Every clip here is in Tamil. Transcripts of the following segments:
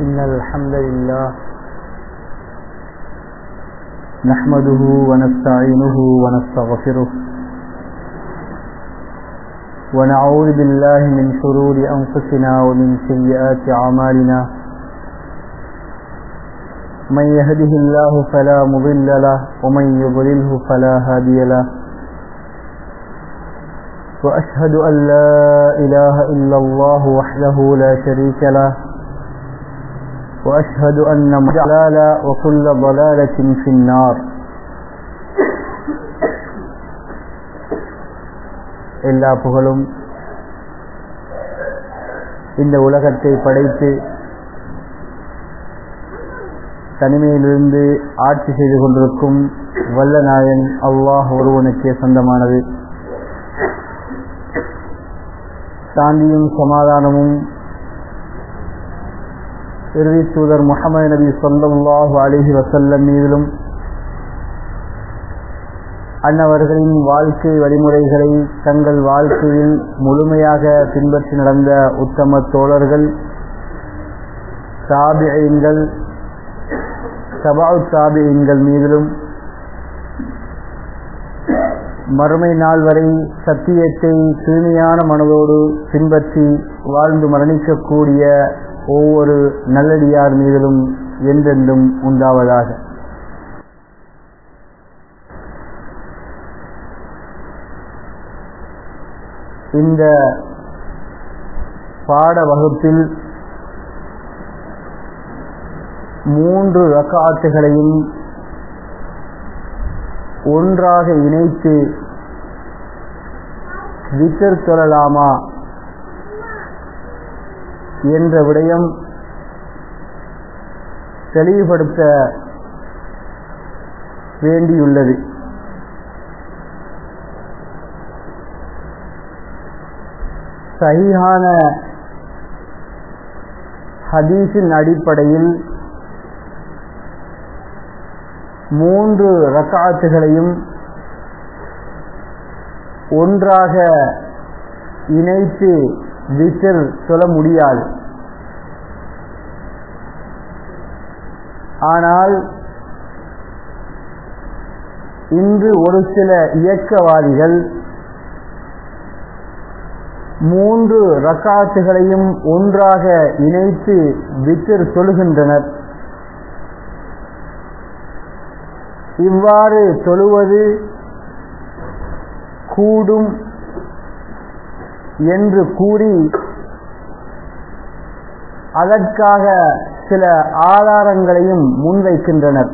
إن الحمد لله نحمده ونستعينه ونستغفره ونعوذ بالله من شرور أنفسنا ومن سيئات أعمالنا من يهده الله فلا مضل له ومن يضلله فلا هادي له وأشهد أن لا إله إلا الله وحده لا شريك له وأشهد أن ضلالة وكل ضلالة في النار எல்லா புகழும் இந்த உலகத்தை படைத்து தனிமையிலிருந்து ஆட்சி செய்து கொண்டிருக்கும் வல்லநாயன் அல்லாஹ் ஒருவனுக்கே சொந்தமானது சாந்தியும் சமாதானமும் இறுதி தூதர் முகமது நபி சொல்லாஹு அலிஹி வசல்லம் மீதிலும் அன்னவர்களின் வாழ்க்கை வழிமுறைகளை தங்கள் வாழ்க்கையில் முழுமையாக பின்பற்றி நடந்த உத்தம தோழர்கள் சாபியங்கள் சபாவு சாபியங்கள் மீதிலும் மறுமை நாள் வரை சத்தியத்தை தூய்மையான மனதோடு பின்பற்றி வாழ்ந்து மரணிக்கக்கூடிய ஒவ்வொரு நல்லடியார் மீதிலும் என்றென்றும் உண்டாவதாக இந்த பாட வகுப்பில் மூன்று ரக்காத்துகளையும் ஒன்றாக இணைத்து வித்தர் சொல்லலாமா என்ற விடயம் தெளிவுபடுத்த வேண்டியுள்ளது சகிஹான ஹதீஸின் அடிப்படையில் மூன்று ரக்காத்துகளையும் ஒன்றாக இணைத்து விசில் சொல்ல முடியாது ஆனால் இன்று ஒரு சில இயக்கவாதிகள் மூன்று ரக்காத்துகளையும் ஒன்றாக இணைத்து வித்திர் சொல்கின்றனர் இவ்வாறு தொழுவது கூடும் என்று கூறி அதற்காக சில ஆதாரங்களையும் முன்வைக்கின்றனர்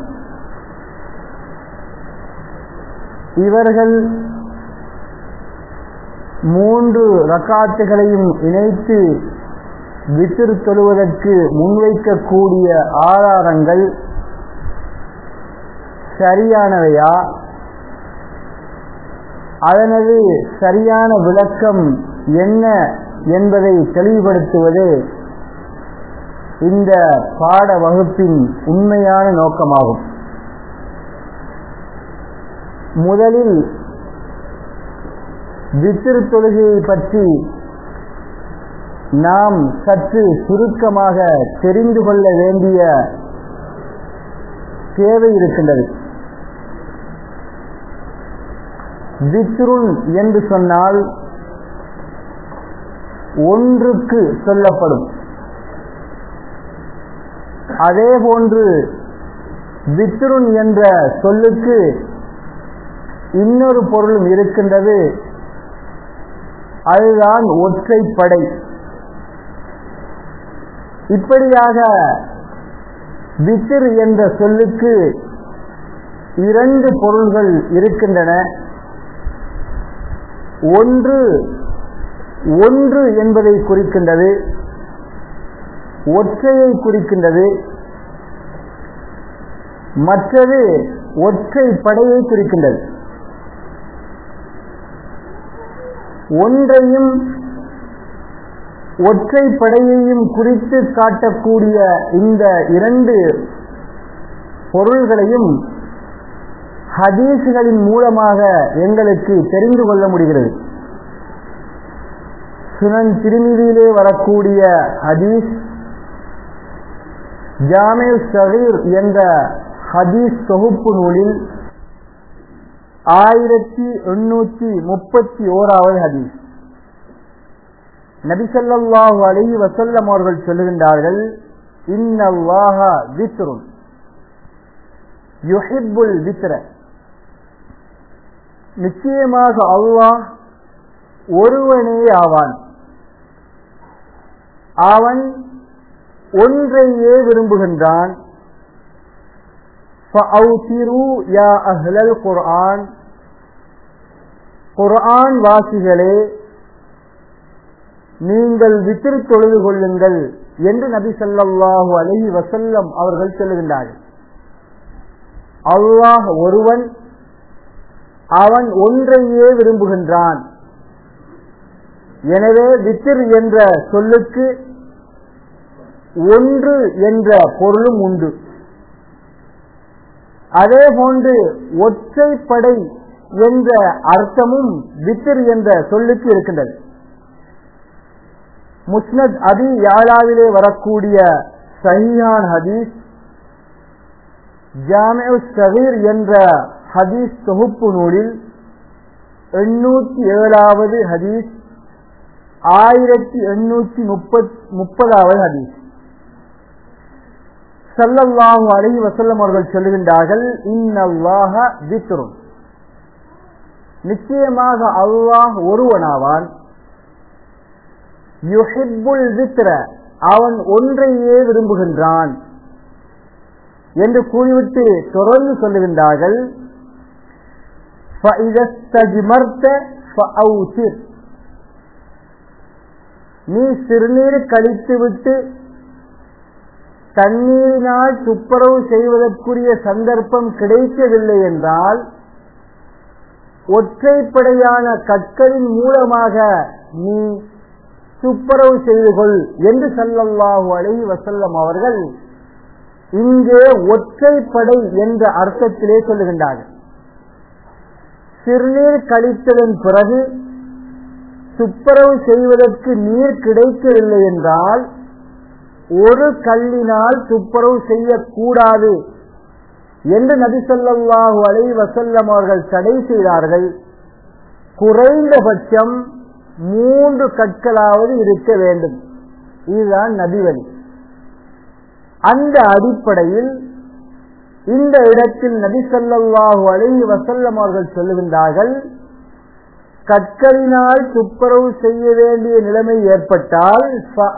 இவர்கள் மூன்று ரக்காத்துகளையும் இணைத்து வித்திரு தொழுவதற்கு முன்வைக்கக்கூடிய ஆதாரங்கள் சரியானவையா அதனது சரியான விளக்கம் என்ன என்பதை தெளிவுபடுத்துவது இந்த பாட வகுப்பின் உண்மையான நோக்கமாகும் முதலில் வித்திரு தொழுகையை பற்றி நாம் சற்று சுருக்கமாக தெரிந்து கொள்ள வேண்டிய தேவை இருக்கின்றது வித்ருன் என்று சொன்னால் ஒன்றுக்கு சொல்லப்படும் அதே போன்று வித்ருன் என்ற சொல்லுக்கு இன்னொரு பொருளும் இருக்கின்றது அதுதான் ஒற்றைப்படை இப்படியாக வித்திர் என்ற சொல்லுக்கு இரண்டு பொருள்கள் இருக்கின்றன ஒன்று ஒன்று என்பதை குறிக்கின்றது ஒற்றையை குறிக்கின்றது மற்றது ஒற்றை படையை குறிக்கின்றது ஒன்றையும் ஒற்றை படையையும் குறித்து காட்டக்கூடிய இந்த இரண்டு பொருள்களையும் ஹதீஸ்களின் மூலமாக எங்களுக்கு தெரிந்து கொள்ள முடிகிறது சுனன் திருமிதியிலே வரக்கூடிய ஹதீஸ் ஜாமே சகீர் என்ற ஹதீஸ் தொகுப்பு நூலில் ஆயிரத்தி எண்ணூற்றி முப்பத்தி ஓராவது ஹதீஸ் நபிசல்லாஹு அலி வசல்லம் அவர்கள் சொல்லுகின்றார்கள் இன்னல்லாஹ வித்ருன் யுஹிப்புல் வித்ர நிச்சயமாக அல்லாஹ் ஒருவனே ஆவான் அவன் ஒன்றையே விரும்புகின்றான் குர்ஆன் குர்ஆன் வாசிகளே நீங்கள் வித்திரு தொழுது கொள்ளுங்கள் என்று நபி சல்லாஹூ அலஹி வசல்லம் அவர்கள் சொல்லுகின்றார்கள் அல்லாஹ் ஒருவன் அவன் ஒன்றையே விரும்புகின்றான் எனவே வித்திர் என்ற சொல்லுக்கு ஒன்று என்ற பொருளும் உண்டு அதே போன்று ஒற்றைப்படை என்ற அர்த்தமும் வித்திர் என்ற சொல்லுக்கு இருக்கின்றது முஸ்னத் அபி யாழாவிலே வரக்கூடிய சஹியான் ஹதீஸ் ஜாமே சகீர் என்ற ஹதீஸ் தொகுப்பு நூலில் எண்ணூற்றி ஏழாவது ஹதீஸ் ஆயிரத்தி எண்ணூற்றி முப்பதாவது ஹதீஸ் சல்லல்லாஹு அலஹி வசல்லம் அவர்கள் சொல்லுகின்றார்கள் இன்னல்லாஹ வித்ரும் நிச்சயமாக அல்லாஹ் ஒருவனாவான் யுஹிப்புல் வித்ர அவன் ஒன்றையே விரும்புகின்றான் என்று கூறிவிட்டு தொடர்ந்து சொல்லுகின்றார்கள் நீ சிறுநீர் கழித்துவிட்டு தண்ணீரினால் துப்புரவு செய்வதற்குரிய சந்தர்ப்பம் கிடைக்கவில்லை என்றால் ஒற்றைப்படையான கற்களின் மூலமாக நீ துப்புரவு செய்து கொள் என்று சல்லல்லாஹு அலஹி வசல்லம் அவர்கள் இங்கே ஒற்றைப்படை என்ற அர்த்தத்திலே சொல்லுகின்றார்கள் சிறுநீர் கழித்ததன் பிறகு துப்புரவு செய்வதற்கு நீர் கிடைக்கவில்லை என்றால் ஒரு கல்லினால் துப்புரவு செய்யக்கூடாது என்று நபிசல்லாஹு அலை வசல்லம் அவர்கள் தடை செய்தார்கள் குறைந்தபட்சம் மூன்று கற்களாவது இருக்க வேண்டும் இதுதான் நபிவழி அந்த அடிப்படையில் இந்த இடத்தில் நபி சொல்லாஹு அலை வசல்லம் அவர்கள் சொல்லுகின்றார்கள் கற்களினால் துப்புரவு செய்ய வேண்டிய நிலைமை ஏற்பட்டால்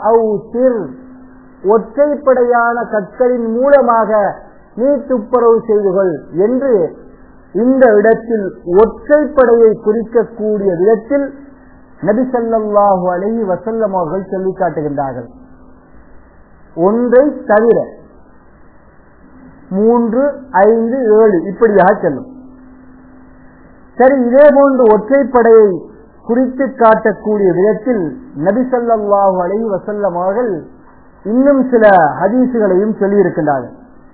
ஒற்றைப்படையான கற்களின் மூலமாக நீ துப்புரவு செய்து கொள் என்று இந்த இடத்தில் ஒற்றைப்படையை குறிக்கக்கூடிய விதத்தில் நபிசல்லாஹு அலஹி வசல்லம் அவர்கள் சொல்லி காட்டுகின்றார்கள் ஒன்றை தவிர மூன்று ஐந்து ஏழு இப்படியாக செல்லும் சரி இதே போன்று ஒற்றைப்படையை குறித்து காட்டக்கூடிய விதத்தில் நபிசல்லாஹு அலஹி வசல்லம் அவர்கள் இன்னும் சில ஹதீசுகளையும் சொல்லியிருக்கின்றார்கள்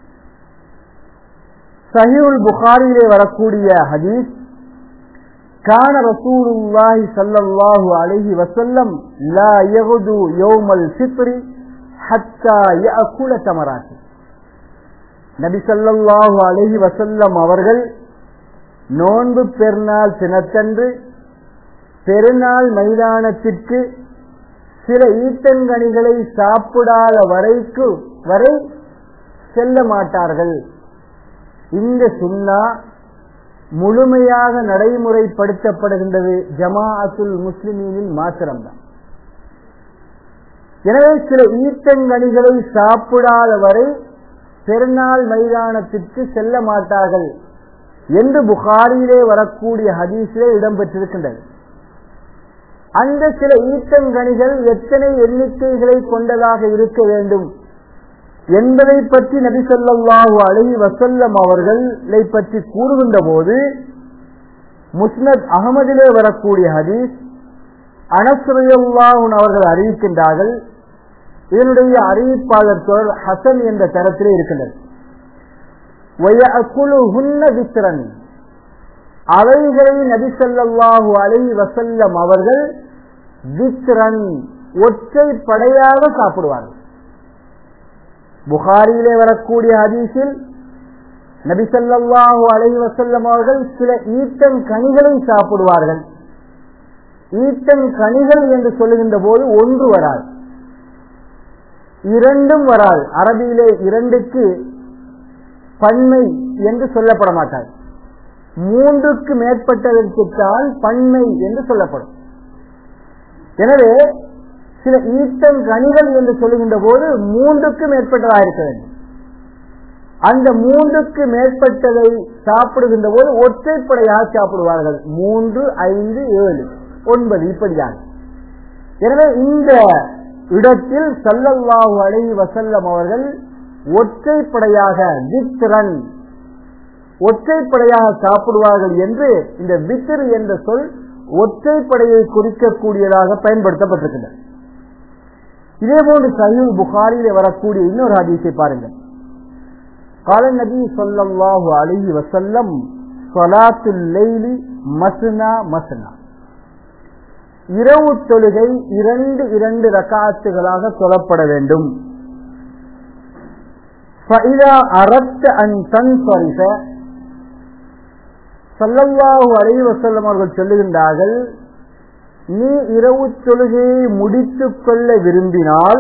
சஹிவுல் புகாரியிலே வரக்கூடிய ஹதீஸ் كان رسول الله صلى الله عليه وسلم لا يغدو يوم الفطر حتى يأكل تمرات நபி சல்லாஹு அலஹி வசல்லம் அவர்கள் நோன்பு பெருநாள் தினத்தன்று பெருநாள் மைதானத்திற்கு சில ஈட்டங்கனிகளை சாப்பிடாத வரைக்கு வரை செல்ல மாட்டார்கள் இந்த சுண்ணா முழுமையாக நடைமுறைப்படுத்தப்படுகின்றது ஜமாஅத்துல் முஸ்லிமீனில் மாத்திரம்தான் எனவே சில ஈட்டங்கனிகளை சாப்பிடாத வரை பெருநாள் மைதானத்திற்கு செல்ல மாட்டார்கள் என்று புகாரியிலே வரக்கூடிய ஹதீஸிலே இடம்பெற்றிருக்கின்றது அந்த சில ஈட்டங்கனிகள் எத்தனை எண்ணிக்கைகளை கொண்டதாக இருக்க வேண்டும் என்பதை பற்றி நபி சொல்லாஹு அலி வசல்லம் அவர்களை பற்றி கூறுகின்ற போது முஸ்னத் அகமதிலே வரக்கூடிய ஹதீஸ் அனசுரையுல்லாஹுன் அவர்கள் அறிவிக்கின்றார்கள் இதனுடைய அறிவிப்பாளர் தொடர் ஹசன் என்ற தரத்திலே இருக்கின்றது வித்திரன் அவைகளை நபி சொல்லாஹு அலை வசல்லம் அவர்கள் வித்ரன் ஒற்றை படையாக சாப்பிடுவார்கள் புகாரியிலே வரக்கூடிய ஹதீஸில் நபிசல்லாஹு அலைஹி வசல்லம் அவர்கள் சில ஈட்டன் கனிகளை சாப்பிடுவார்கள் ஈட்டன் கனிகள் என்று சொல்லுகின்ற போது ஒன்று வராது இரண்டும் வராது அரபியிலே இரண்டுக்கு பன்மை என்று சொல்லப்பட மாட்டார் மூன்றுக்கு மேற்பட்டதற்குத்தான் பன்மை என்று சொல்லப்படும் எனவே சில ஈட்டன் கனிகள் என்று சொல்லுகின்ற போது மூன்றுக்கு மேற்பட்டதாக இருக்க வேண்டும் அந்த மூன்றுக்கு மேற்பட்டதை சாப்பிடுகின்ற போது ஒற்றைப்படையாக சாப்பிடுவார்கள் மூன்று ஐந்து ஏழு ஒன்பது இப்படியாக எனவே இந்த இடத்தில் சல்லல்லாஹு அலைஹி வசல்லம் அவர்கள் ஒற்றைப்படையாக வித்ரன் ஒற்றைப்படையாக சாப்பிடுவார்கள் என்று இந்த வித்திர் என்ற சொல் ஒற்றைப்படையை குறிக்கக்கூடியதாக பயன்படுத்தப்பட்டிருக்கின்றது இதே போன்று சஹீல் புகாரிலே வரக்கூடிய இன்னொரு ஹதீஸை பாருங்கள் قال النبي صلى الله عليه وسلم صلاة الليل مسنا مسنا இரவு தொழுகை இரண்டு இரண்டு ரக்காத்துகளாக சொல்லப்பட வேண்டும் சல்லல்லாஹு அலைஹி வஸல்லம் அவர்கள் சொல்லுகின்றார்கள் நீ இரவு தொழுகையை முடித்துக் கொள்ள விரும்பினால்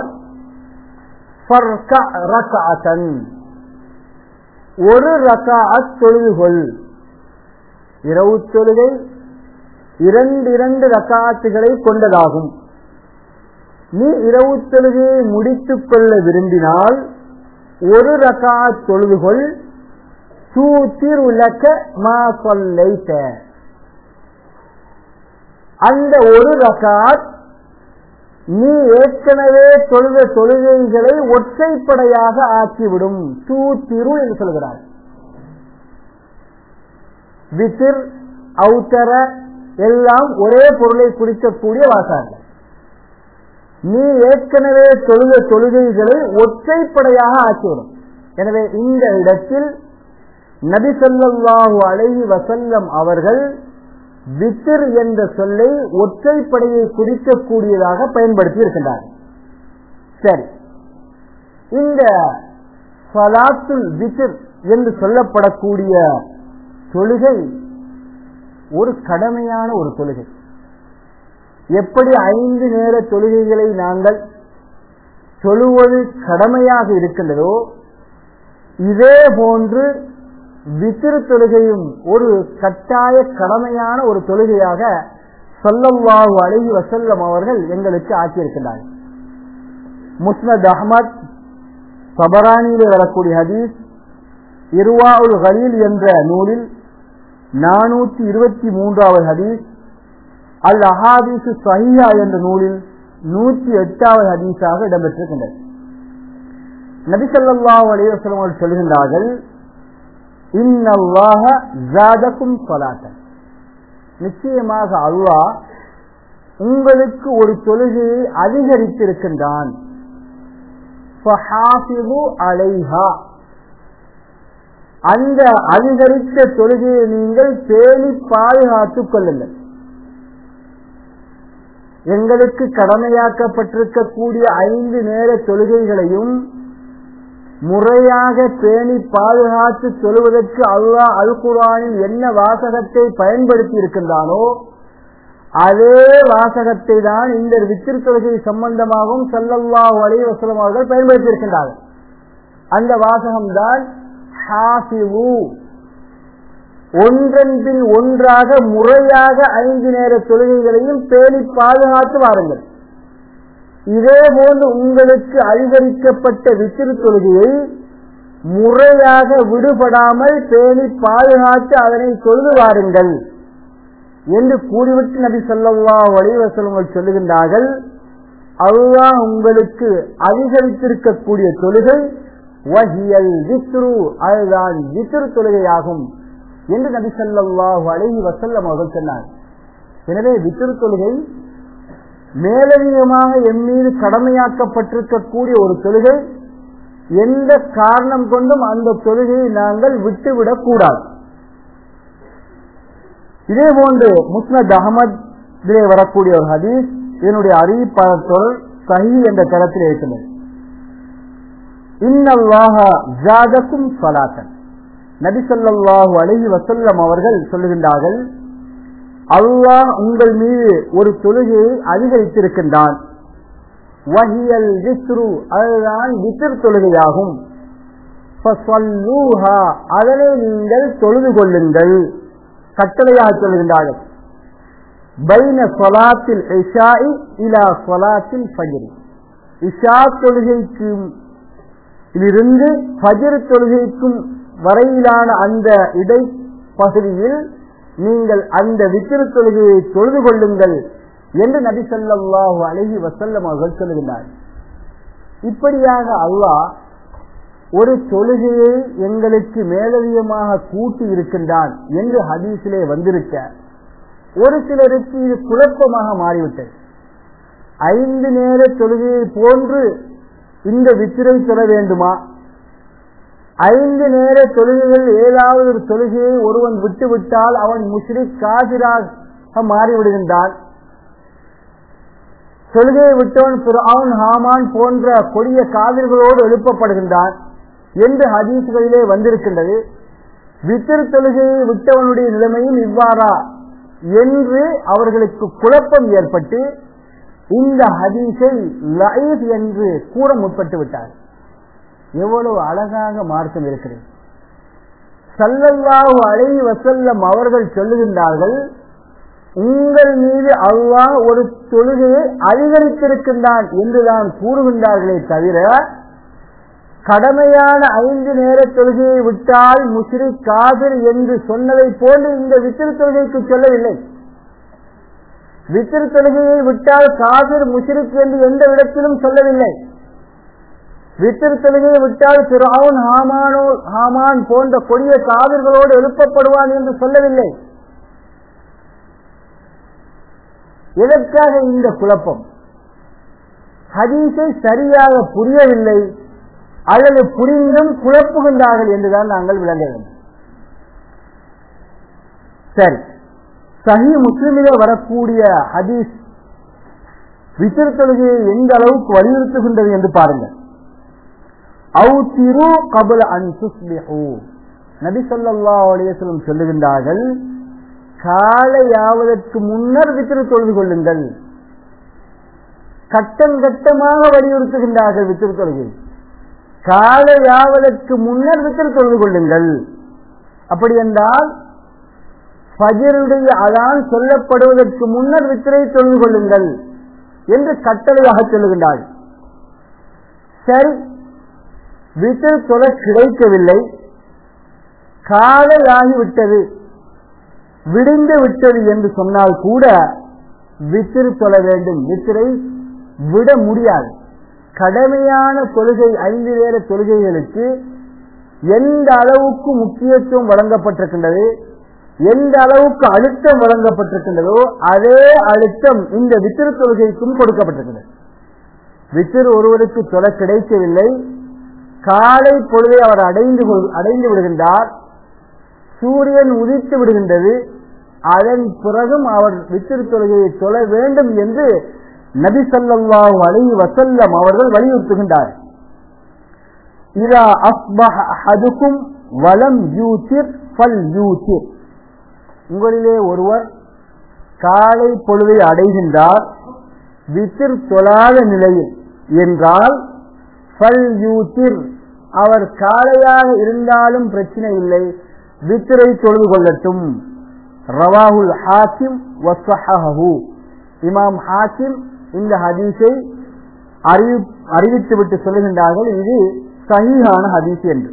ஒரு ரகாத் தொழுதுகொள் இரவு தொழுகை இரண்டு இரண்டு ரக்காத்துகளை கொண்டதாகும் நீ இரவு தொழுகையை முடித்துக் கொள்ள விரும்பினால் ஒரு ரகாத் தொழுதுகொள் தூத்திர் உலக்க மா சொல்லைத்த அந்த ஒரு ரகாத் நீ ஏற்கனவே தொழுத தொழுகைகளை ஒற்றைப்படையாக ஆக்கிவிடும் தூத்திரு என்று சொல்கிறார் விசிர் அவுத்தர எல்லாம் ஒரே பொருளை குறிக்கக்கூடிய வாசார்கள் நீ ஏற்கனவே தொழுத தொழுகைகளை ஒற்றைப்படையாக ஆக்கிவிடும் எனவே இந்த இடத்தில் நபி சொல்லாஹு அழகி வசல்லம் அவர்கள் வித்திர் என்ற சொல்லை ஒற்றைப்படையை குறிக்கக்கூடியதாக பயன்படுத்தி இருக்கின்றார் சரி இந்த சலாத்துல் வித்திர் என்று சொல்லப்படக்கூடிய தொழுகை ஒரு கடமையான ஒரு தொழுகை எப்படி ஐந்து நேர தொழுகைகளை நாங்கள் தொழுவது கடமையாக இருக்கின்றதோ இதே போன்று வித்திரு தொழுகையும் ஒரு கட்டாய கடமையான ஒரு தொழுகையாக சொல்லவாஹு அழகி வசல்லம் அவர்கள் எங்களுக்கு ஆக்கியிருக்கிறார்கள் முஸ்னத் அஹமத் சபரானியிலே வரக்கூடிய ஹதீஸ் இருவா உல் ஹலீல் என்ற நூலில் நானூற்றி இருபத்தி மூன்றாவது ஹதீஸ் அல் அஹாதீசு சஹியா என்ற நூலில் நூற்றி எட்டாவது ஹதீஸாக இடம்பெற்றிருக்கின்றது நபிசல்லா அலைவசலம் அவர்கள் சொல்கின்றார்கள் இன்னல்லாக ஜாதக்கும் சொலாத்தன் நிச்சயமாக அல்லாஹ் உங்களுக்கு ஒரு தொழுகையை அதிகரித்திருக்கின்றான் அலைஹா அந்த அதிகரித்த தொழுகையை நீங்கள் பேணி பாதுகாத்துக் கொள்ளுங்கள் எங்களுக்கு கடமையாக்கப்பட்டிருக்கக்கூடிய ஐந்து நேர தொழுகைகளையும் முறையாக பேணி பாதுகாத்து சொல்வதற்கு அல்லாஹ் அல் குரானில் என்ன வாசகத்தை பயன்படுத்தி இருக்கின்றானோ அதே வாசகத்தை தான் இந்த வித்திரு தொழுகை சம்பந்தமாகவும் சல்லல்லாஹு அலி வசலம் அவர்கள் பயன்படுத்தி இருக்கின்றார்கள் அந்த வாசகம்தான் ஒன்றன் பின் ஒன்றாக முறையாக ஐந்து நேர தொழுகைகளையும் பேணி பாதுகாத்து வாருங்கள் இதே போன்று உங்களுக்கு அதிகரிக்கப்பட்ட வித்திரு தொழுகையை முறையாக விடுபடாமல் பேணி பாதுகாத்து அதனை தொழுது வாருங்கள் என்று கூறிவிட்டு நபி சொல்லா வலிவசலங்கள் சொல்லுகின்றார்கள் அல்லாஹ் உங்களுக்கு அதிகரித்திருக்கக்கூடிய தொழுகை வஹியல் வித்ரு அதுதான் வித்திரு தொழுகையாகும் என்று நபி சொல்லாஹு அழகி வசல்லம் அவர்கள் சொன்னார் எனவே வித்திரு தொழுகை மேலதிகமாக என் மீது கடமையாக்கப்பட்டிருக்கக்கூடிய ஒரு தொழுகை எந்த காரணம் கொண்டும் அந்த தொழுகையை நாங்கள் விட்டுவிடக் கூடாது இதே போன்று முஸ்னத் அகமது வரக்கூடிய ஒரு ஹதீஸ் இதனுடைய அறிவிப்பாளர் சஹி என்ற தரத்தில் இருக்கிறது இன்னல்லாஹ ஜாதக்கும் சலாத்தன் நபி ஸல்லல்லாஹு அலைஹி வஸல்லம் அவர்கள் சொல்லுகின்றார்கள் அல்லாஹ் உங்கள் மீது ஒரு தொழுகையை அதிகரித்திருக்கின்றான் வஹியல் விஸ்ரு அதுதான் வித்திர் தொழுகையாகும் ஃபஸல்லூஹா, அதனை நீங்கள் தொழுது கொள்ளுங்கள் கட்டளையாக சொல்லுகின்றார்கள் பைன சொலாத்தில் இஷாஇ இலா சொலாத்தில் ஃபஜ்ர் இஷா தொழுகைக்கும் இருந்து ஃபஜ்ர் தொழுகைக்கும் வரையிலான அந்த இடை பகுதியில் நீங்கள் அந்த வித்திரு தொழுகையை தொழுது கொள்ளுங்கள் என்று நபி ஸல்லல்லாஹு அலைஹி வஸல்லம் அவர்கள் சொல்லுகின்றார் இப்படியாக அல்லாஹ் ஒரு தொழுகையை எங்களுக்கு மேலதிகமாக கூட்டி இருக்கின்றான் என்று ஹதீஸிலே வந்திருக்க ஒரு சிலருக்கு இது குழப்பமாக மாறிவிட்டது ஐந்து நேர தொழுகையை போன்று இந்த வித்திரை தொழ வேண்டுமா ஐந்து நேர தொழுகைகள் ஏதாவது ஒரு தொழுகையை ஒருவன் விட்டுவிட்டால் அவன் முஸ்லிக் காசிராக மாறிவிடுகின்றான் தொழுகையை விட்டவன் அவன் ஹாமான் போன்ற கொடிய காவிர்களோடு எழுப்பப்படுகின்றான் என்று ஹதீஸ்களிலே வந்திருக்கின்றது வித்திரு தொழுகையை விட்டவனுடைய நிலைமையும் இவ்வாறா என்று அவர்களுக்கு குழப்பம் ஏற்பட்டு இந்த ஹதீஸை லைஃப் என்று கூற முற்பட்டு விட்டார் எவ்வளவு அழகாக மார்க்கம் இருக்கிறது சல்லல்லாஹு அலைஹி வசல்லம் அவர்கள் சொல்லுகின்றார்கள் உங்கள் மீது அல்லாஹ் ஒரு தொழுகையை அதிகரித்திருக்கின்றான் என்றுதான் கூறுகின்றார்களே தவிர கடமையான ஐந்து நேர தொழுகையை விட்டால் முஸ்ரி காதிர் என்று சொன்னதை போன்று இந்த வித்திரு தொழுகைக்கு சொல்லவில்லை வித்திரு தொழுகையை விட்டால் காதிர் முஸ்ரிக் என்று எந்த இடத்திலும் சொல்லவில்லை வித்திரு தொழுகையை விட்டால் திராவுன் ஹாமானோ ஹாமான் போன்ற கொடிய காவிர்களோடு எழுப்பப்படுவான் என்று சொல்லவில்லை எதற்காக இந்த குழப்பம் ஹதீஸை சரியாக புரியவில்லை அல்லது புரிந்தும் குழப்புகின்றார்கள் என்றுதான் நாங்கள் விளங்க வேண்டும் சரி சஹி முஸ்லிமிலே வரக்கூடிய ஹதீஸ் வித்திரு தொழுகையை எந்த அளவுக்கு வலியுறுத்துகின்றது என்று பாருங்கள் அவுத்திரு கபல அன் துஸ்லிஹு நபி ஸல்லல்லாஹு அலைஹி வஸல்லம் சொல்லுகின்றார்கள் காலையாவதற்கு முன்னர் வித்திரு தொழுது கொள்ளுங்கள் கட்டம் கட்டமாக வலியுறுத்துகின்றார்கள் வித்திரு தொழுகை காலையாவதற்கு முன்னர் வித்திரு தொழுது கொள்ளுங்கள் அப்படி என்றால் ஃபஜருடைய அதான் சொல்லப்படுவதற்கு முன்னர் வித்திரை தொழுது கொள்ளுங்கள் என்று கட்டளையாக சொல்லுகின்றாள் சரி வித்திரு தொழ கிடைக்கவில்லை காலையாகிவிட்டது விடிந்து விட்டது என்று சொன்னால் கூட வித்திரு தொழ வேண்டும் வித்திரை விட முடியாது கடமையான தொழுகை ஐந்து நேர தொழுகைகளுக்கு எந்த அளவுக்கு முக்கியத்துவம் வழங்கப்பட்டிருக்கின்றது எந்த அளவுக்கு அழுத்தம் வழங்கப்பட்டிருக்கின்றதோ அதே அழுத்தம் இந்த வித்திரு தொழுகைக்கும் கொடுக்கப்பட்டிருக்கிறது வித்திரு ஒருவருக்கு தொழ கிடைக்கவில்லை காலை பொழுதை அவர் அடைந்து அடைந்து விடுகின்றார் சூரியன் உதித்து விடுகின்றது அதன் பிறகும் அவர் வித்திரு தொழுகையை தொழ வேண்டும் என்று நபி சல்லாஹூ அலைஹி வசல்லம் அவர்கள் வலியுறுத்துகின்றார் இதா அஸ்பஹ அஹதுக்கும் வலம் யூத்திர் ஃபல் யூத்திர் உங்களிலே ஒருவர் காலை பொழுதை அடைகின்றார் வித்திர் தொழாத நிலையில் என்றால் ஃபல் யூத்திர் அவர் காலையாக இருந்தாலும் பிரச்சனை இல்லை வித்திரை தொழுது கொள்ளட்டும் ரவாஹுல் ஹாக்கிம் வசஹஹு இமாம் ஹாக்கிம் இந்த ஹதீஸை அறிவி அறிவித்துவிட்டு சொல்லுகின்றார்கள் இது சஹீஹான ஹதீஸ் என்று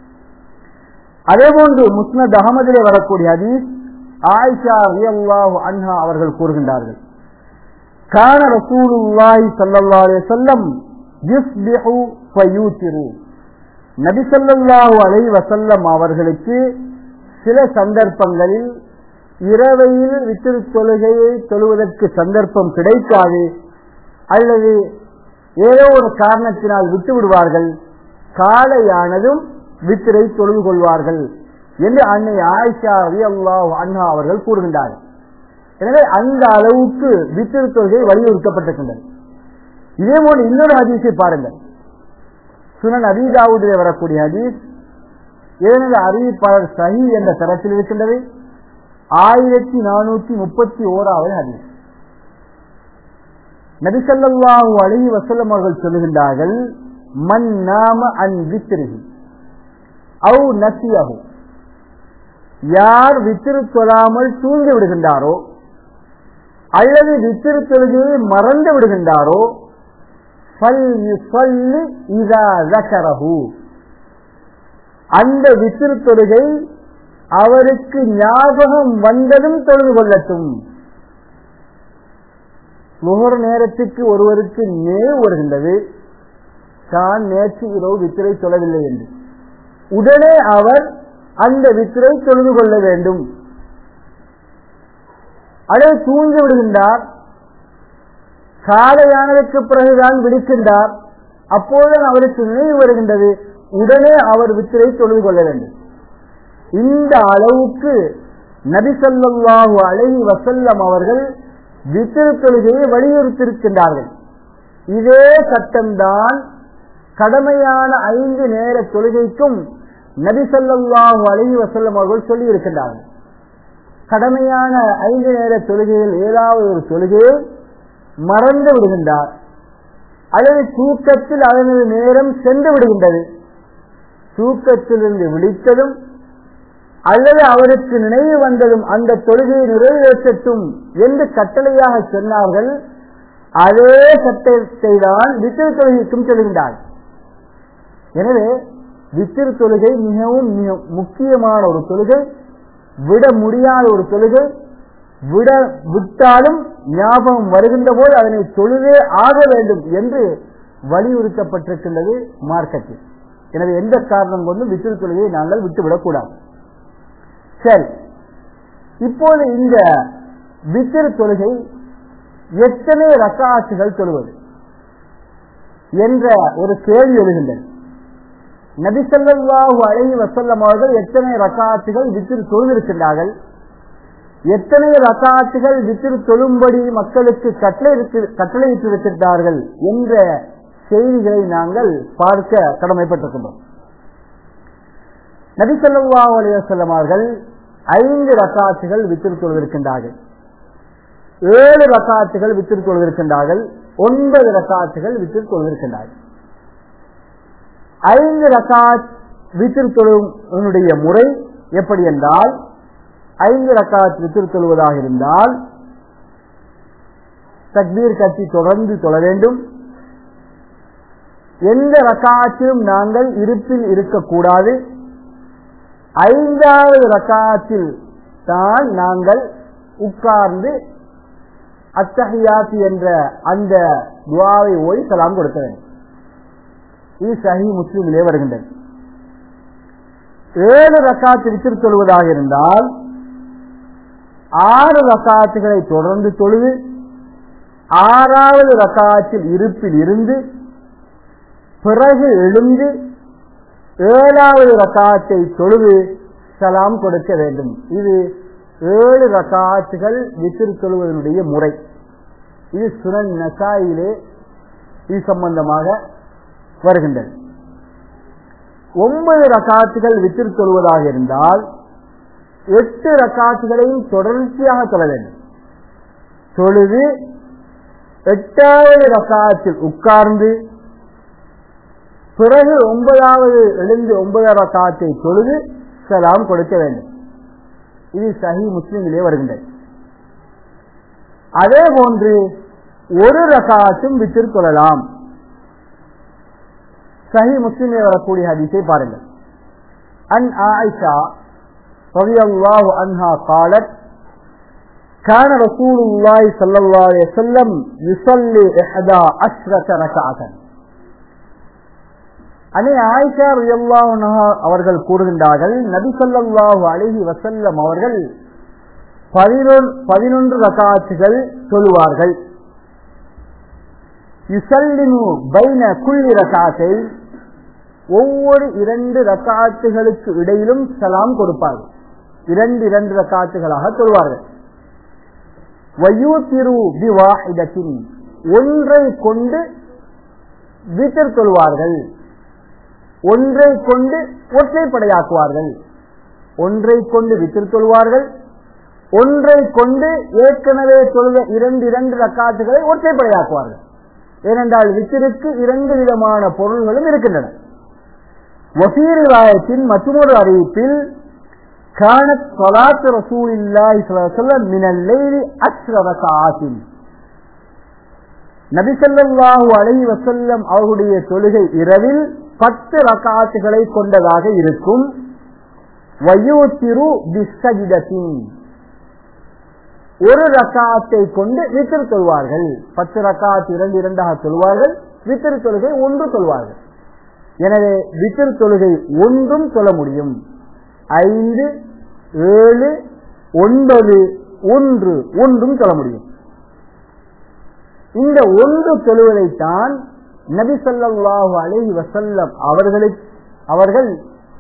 அதேபோன்று முஸ்னத் அகமதிலே வரக்கூடிய ஹதீஸ் ஆயிஷா ரியல்லாஹு அன்ஹா அவர்கள் கூறுகின்றார்கள் கான ரசூலுல்லாஹி ஸல்லல்லாஹு அலைஹி வஸல்லம் யுஸ்பிஹு ஃபயூத்திரு நபி ஸல்லல்லாஹு அலைஹி வஸல்லம் அவர்களுக்கு சில சந்தர்ப்பங்களில் இரவையில் வித்திரு தொழுகையை தொழுவதற்கு சந்தர்ப்பம் கிடைக்காது அல்லது ஏதோ ஒரு காரணத்தினால் விட்டு விடுவார்கள் காலையானதும் வித்திரை தொழுது கொள்வார்கள் என்று அன்னை ஆயிஷா அல்லாஹ் அண்ணா அவர்கள் கூறுகின்றார்கள் எனவே அந்த அளவுக்கு வித்திரு தொழுகை வலியுறுத்தப்பட்டிருக்கின்றது இதே போல இன்னொரு அதிசை பாருங்கள் சுனன் அபீதாவுடைய வரக்கூடிய ஹதீஸ் ஏனென்ற அறிவிப்பாளர் சஹி என்ற தரத்தில் இருக்கின்றது ஆயிரத்தி நானூற்றி முப்பத்தி ஓராவது ஹதீஸ் நபிசல்லாஹு அலஹி வசல்லம் அவர்கள் சொல்லுகின்றார்கள் மன் நாம அன் வித்திருகி அவு நசியகு யார் வித்திரு சொல்லாமல் தூங்கி விடுகின்றாரோ அல்லது வித்திரு தொழுகையை மறந்து விடுகின்றாரோ அந்த வித்திரு தொழுகை அவருக்கு ஞாபகம் வந்ததும் தொழுது கொள்ளட்டும் முகர் நேரத்துக்கு ஒருவருக்கு நினைவு வருகின்றது தான் நேற்று இரவு வித்திரை தொழவில்லை என்று உடனே அவர் அந்த வித்திரை தொழுது கொள்ள வேண்டும் அதை தூங்கி விடுகின்றார் காலையானதற்கு பிறகுதான் விடுக்கின்றார் அப்போது அவருக்கு நினைவு வருகின்றது உடனே அவர் வித்திரை தொழுது கொள்ள வேண்டும் இந்த அளவுக்கு நபிசல்லாஹு அழகி வசல்லம் அவர்கள் வித்திரு தொழுகையை வலியுறுத்தியிருக்கின்றார்கள் இதே சட்டம்தான் கடமையான ஐந்து நேர தொழுகைக்கும் நபிசல்லாஹு அழகி வசல்லம் அவர்கள் சொல்லி இருக்கின்றார்கள் கடமையான ஐந்து நேர தொழுகையில் ஏதாவது ஒரு தொழுகையை மறந்து விடுகின்றார் அல்லது தூக்கத்தில் அதனது நேரம் சென்று விடுகின்றது தூக்கத்திலிருந்து விழித்ததும் அல்லது அவருக்கு நினைவு வந்ததும் அந்த தொழுகையை நிறைவேற்றட்டும் என்று கட்டளையாக சொன்னார்கள் அதே சட்டத்தை தான் வித்திரு தொழுகைக்கும் சொல்கின்றார் எனவே வித்திரு தொழுகை மிகவும் மிக முக்கியமான ஒரு தொழுகை விட முடியாத ஒரு தொழுகை விட விட்டாலும் ஞாபகம் வருகின்ற போது அதனை தொழுதே ஆக வேண்டும் என்று வலியுறுத்தப்பட்டிருக்கின்றது மார்க்கத்தில் எனவே எந்த காரணம் கொண்டும் வித்திரு தொழுகையை நாங்கள் விட்டுவிடக்கூடாது சரி இப்போது இந்த வித்திரு தொழுகை எத்தனை ரக்காசுகள் தொழுவது என்ற ஒரு கேள்வி எழுகின்றது நபிசல்லாஹு அழகி வசல்லம் அவர்கள் எத்தனை ரக்காத்துகள் வித்திரு தொழுதிருக்கின்றார்கள் எத்தனை ரக்காத்துகள் வித்திரு தொழும்படி மக்களுக்கு கட்டளையிட்டிருக்கின்றார்கள் என்ற செய்திகளை நாங்கள் பார்க்க கடமைப்பட்டிருக்கின்றோம் நபிசல்லா அலையம் அவர்கள் ஐந்து ரக்காத்துகள் வித்திரு தொழுதிருக்கின்றார்கள் ஏழு ரக்காத்துகள் வித்திரு தொழுதிருக்கின்றார்கள் ஒன்பது ரக்காத்துகள் வித்திரு தொழுதிருக்கின்றார்கள் ஐந்து ரக்காத் வித்திரு தொழுடைய முறை எப்படி என்றால் ஐந்து ரக்காத் வித்திரு தொழுவதாக இருந்தால் தக்பீர் கட்சி தொடர்ந்து தொழ வேண்டும் எந்த ரக்காத்திலும் நாங்கள் இருப்பில் இருக்கக்கூடாது ஐந்தாவது ரக்காத்தில் தான் நாங்கள் உட்கார்ந்து அத்தஹியாத் என்ற அந்த துவாவை ஓய் சலாம் கொடுக்க வேண்டும் இது சஹி முஸ்லிமிலே வருகின்றது ஏழு ரக்காத்து வித்திரு தொழுவதாக இருந்தால் ஆறு ரக்காத்துகளை தொடர்ந்து தொழுது ஆறாவது ரக்காத்தில் இருப்பில் இருந்து பிறகு எழுந்து ஏழாவது ரக்காத்தை தொழுது சலாம் கொடுக்க வேண்டும் இது ஏழு ரக்காத்துகள் வித்திரு தொழுவதனுடைய முறை இது சுனன் நசாயிலே இது சம்பந்தமாக வருகின்றது ஒன்பது ரக்காத்துகள் வித்திரு தொழுவதாக இருந்தால் எட்டு ரக்காத்துகளையும் தொடர்ச்சியாக தொழ வேண்டும் தொழுது எட்டாவது ரக்காத்தில் உட்கார்ந்து பிறகு ஒன்பதாவது எழுந்து ஒன்பதாவது ரக்காத்தை தொழுது சலாம் கொடுக்க வேண்டும் இது சஹி முஸ்லிமிலே வருகின்றது அதே போன்று ஒரு ரகாத்தும் வித்திரு கொள்ளலாம் சஹி முஸ்லிமே வரக்கூடிய ஹதீஸை பாருங்கள் அன் ஆயிஷா رضي الله عنها قالت كان رسول الله صلى الله عليه وسلم يصلي إحدى عشرة ركعة அனை ஆயிஷா ரலியல்லாஹு அவர்கள் கூறுகின்றார்கள் நபி ஸல்லல்லாஹு அலைஹி வஸல்லம் அவர்கள் பதினொன்று ரகாத்துகள் சொல்லுவார்கள் யுசல்லிமு பைன குள்ளி ரகாத்தை ஒவ்வொரு இரண்டு ரக்காத்துகளுக்கு இடையிலும் சலாம் கொடுப்பார்கள் இரண்டு இரண்டு ரக்காத்துகளாக சொல்வார்கள் வயூத்திரு பிவாஹிதத்தின் ஒன்றை கொண்டு வித்தர் சொல்வார்கள் ஒன்றை கொண்டு ஒற்றைப்படையாக்குவார்கள் ஒன்றை கொண்டு வித்திரு தொழுவார்கள் ஒன்றை கொண்டு ஏற்கனவே தொழுத இரண்டு இரண்டு ரக்காத்துகளை ஒற்றைப்படையாக்குவார்கள் ஏனென்றால் வித்திருக்கு இரண்டு விதமான பொருள்களும் இருக்கின்றன வசீரிவாயத்தின் மற்றொரு அறிவிப்பில் காணத் சொலாத்து ரசூலில்லாஹி ஸல்லல்லாஹு மினல் லைலி அஸ்ர ரகாத்தின் நபி ஸல்லல்லாஹு அலைஹி வஸல்லம் அவருடைய தொழுகை இரவில் பத்து ரகாத்துகளை கொண்டதாக இருக்கும் வயூத்திரு பிஸ்ஸஜிதத்தின் ஒரு ரக்காத்தை கொண்டு வித்திரு தொழுவார்கள் பத்து ரக்காத் இரண்டு இரண்டாக தொழுவார்கள் வித்திரு தொழுகை ஒன்று தொழுவார்கள் எனவே வித்திரு தொழுகை ஒன்றும் சொல்ல முடியும் ஐந்து ஏழு ஒன்பது ஒன்று ஒன்றும் சொல்ல முடியும் இந்த ஒன்று தொழுவதைத்தான் நபி ஸல்லல்லாஹு அலைஹி வஸல்லம் அவர்களுக்கு அவர்கள்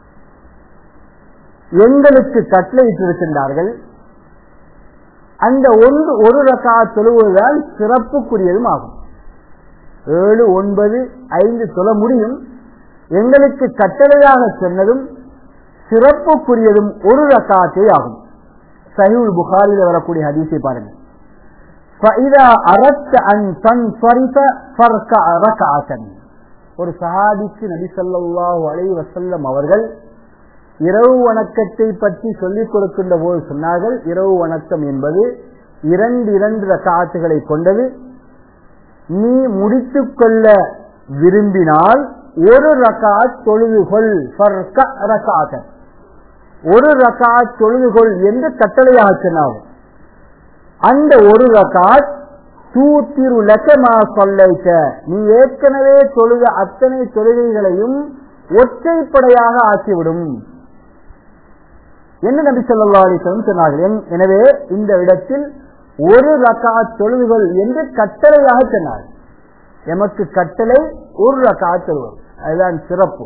எங்களுக்கு கட்டளையிட்டிருக்கின்றார்கள் அந்த ஒன்று ஒரு ரகா தொழுவதுதான் சிறப்புக்குரியதும் ஆகும் ஏழு ஒன்பது ஐந்து சொல்ல முடியும் எங்களுக்கு கட்டளையாக சொன்னதும் சிறப்புக்குரியதும் ஒரு ரக்காத்தே ஆகும் சஹிவுல் புகாரில் வரக்கூடிய ஹதீஸை பாருங்கள் فَإِذَا أَرَدْتَ أَن تَنْصَرِفَ فَارْكَعْ رَكْعَةً ஒரு சஹாபிக்கு நபி ஸல்லல்லாஹு அலைஹி வஸல்லம் அவர்கள் இரவு வணக்கத்தை பற்றி சொல்லிக் கொடுக்கின்ற போது சொன்னார்கள் இரவு வணக்கம் என்பது இரண்டு இரண்டு ரக்காத்துகளை கொண்டது நீ முடித்துக் கொள்ள விரும்பினால் ஒரு ரகாத் தொழுதுகொள் ரகாத் ஒரு ரகாத் தொழுதுகொள் என்று கட்டளையாக சொன்னாகும் அந்த ஒரு ரகாத் தூத்திரு லக்கமா சொல்லைக்க நீ ஏற்கனவே தொழுத அத்தனை தொழுகைகளையும் ஒற்றைப்படையாக ஆக்கிவிடும் என்று நபி சொல்லா அலிசலம் சொன்னார்கள் எனவே இந்த இடத்தில் ஒரு ரகாத் தொழுதுகள் என்று கட்டளையாக சொன்னார் எமக்கு கட்டளை ஒரு ரகாத் தொழுவது அதுதான் சிறப்பு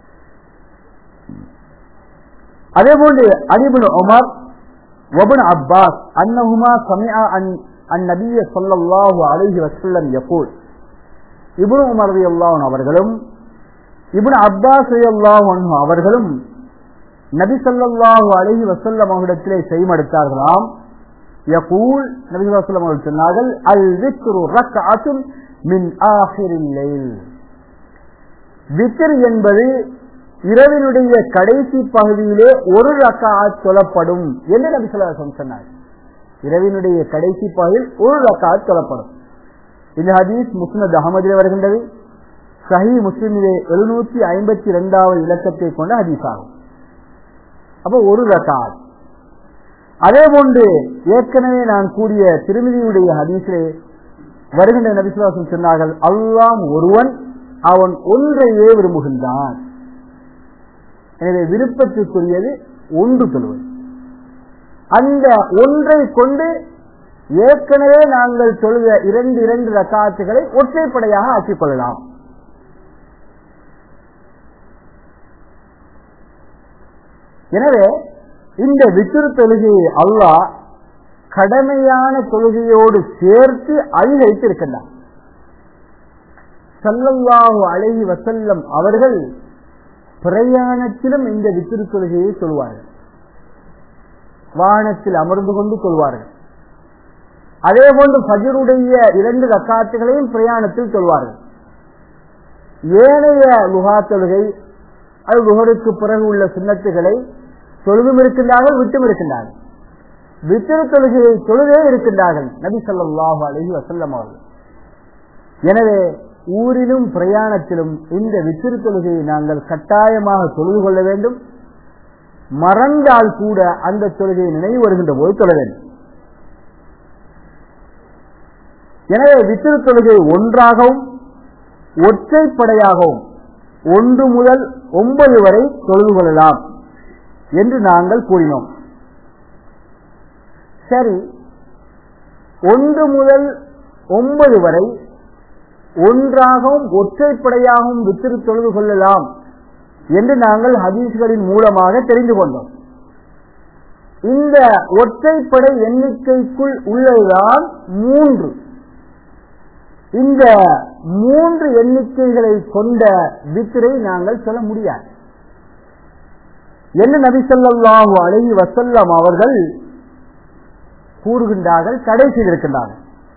அதே போன்று அலிபுன் உமர் வபுன் அப்பாஸ் அன்னஹுமா சமியா அன் அந்நபிய சொல்லல்லாஹு அலைஹி வசல்லம் யகூல் இப்னு உமர் ரலியல்லாஹு அவர்களும் இப்னு அப்பாஸ் ரலியல்லாஹு அவர்களும் நபி ஸல்லல்லாஹு அலைஹி வஸல்லம் அவரிடத்திலே செய்மடுத்தார்களாம் யகூல் நபி ஸல்லல்லாஹு அலைஹி அவர்கள் சொன்னார்கள் அல் விக்ரு ரக்அத்துன் மின் ஆஹிரில் லைல் விக்ர் என்பது இரவினுடைய கடைசி பகுதியிலே ஒரு ரக்காத் சொல்லப்படும் என்று நபி ஸல்லல்லாஹு சொன்னார் இரவினுடைய கடைசி பகுதியில் ஒரு ரக்காத் சொல்லப்படும் இந்த ஹதீஸ் முஸ்னத் அகமதிலே வருகின்றது சஹி முஸ்லிமிலே எழுநூற்றி ஐம்பத்தி இரண்டாவது இலக்கத்தை கொண்ட ஹதீஸ் ஆகும் அப்போ ஒரு ரகாத் அதே போன்று ஏற்கனவே நான் கூறிய திருமதியுடைய ஹதீஸிலே வருகின்ற நபிசுவாசம் சொன்னார்கள் அல்லாம் ஒருவன் அவன் ஒன்றையே விரும்புகின்றான் எனவே விருப்பத்திற்குரியது ஒன்று சொல்வது அந்த ஒன்றை கொண்டு ஏற்கனவே நாங்கள் சொல்லுத இரண்டு இரண்டு ரக்காத்துகளை ஒற்றைப்படையாக ஆக்கிக் கொள்ளலாம் எனவே இந்த வித்திரு தொழுகையை அல்லாஹ் கடமையான தொழுகையோடு சேர்த்து அதிகரித்து இருக்கின்றார் சல்லல்லாஹு அழகி வசல்லம் அவர்கள் பிரயாணத்திலும் இந்த வித்திரு தொழுகையை சொல்வார்கள் வாகனத்தில் அமர்ந்து கொண்டு சொல்வார்கள் அதே போன்று ஃபஜருடைய இரண்டு ரக்காத்துகளையும் பிரயாணத்தில் சொல்வார்கள் ஏனைய லுகா தொழுகை அது லுகருக்கு பிறகு உள்ள சுண்ணத்துகளை தொழுதும் இருக்கின்றார்கள் விட்டும் இருக்கின்றார்கள் வித்திரு தொழுகையை தொழுதே இருக்கின்றார்கள் நபி சொல்லாஹு அலஹி வசல்லம் அவர்கள் எனவே ஊரிலும் பிரயாணத்திலும் இந்த வித்திரு தொழுகையை நாங்கள் கட்டாயமாக தொழுது கொள்ள வேண்டும் மறந்தால் கூட அந்த தொழுகையை நினைவு வருகின்ற போது தொழ வேண்டும் எனவே வித்திரு தொழுகை ஒன்றாகவும் ஒற்றைப்படையாகவும் ஒன்று முதல் ஒன்பது வரை தொழுது கொள்ளலாம் என்று நாங்கள் கூறினோம் சரி ஒன்று முதல் ஒன்பது வரை ஒன்றாகவும் ஒற்றைப்படையாகவும் வித்திரு தொழுது கொள்ளலாம் என்று நாங்கள் ஹதீஸ்களின் மூலமாக தெரிந்து கொண்டோம் இந்த ஒற்றைப்படை எண்ணிக்கைக்குள் உள்ளதுதான் மூன்று இந்த மூன்று எண்ணிக்கைகளை கொண்ட வித்திரை நாங்கள் சொல்ல முடியாது என்ன நபி ஸல்லல்லாஹு அலைஹி வஸல்லம் அவர்கள் கூறுகின்றார்கள் தடை செய்திருக்கின்றார்கள்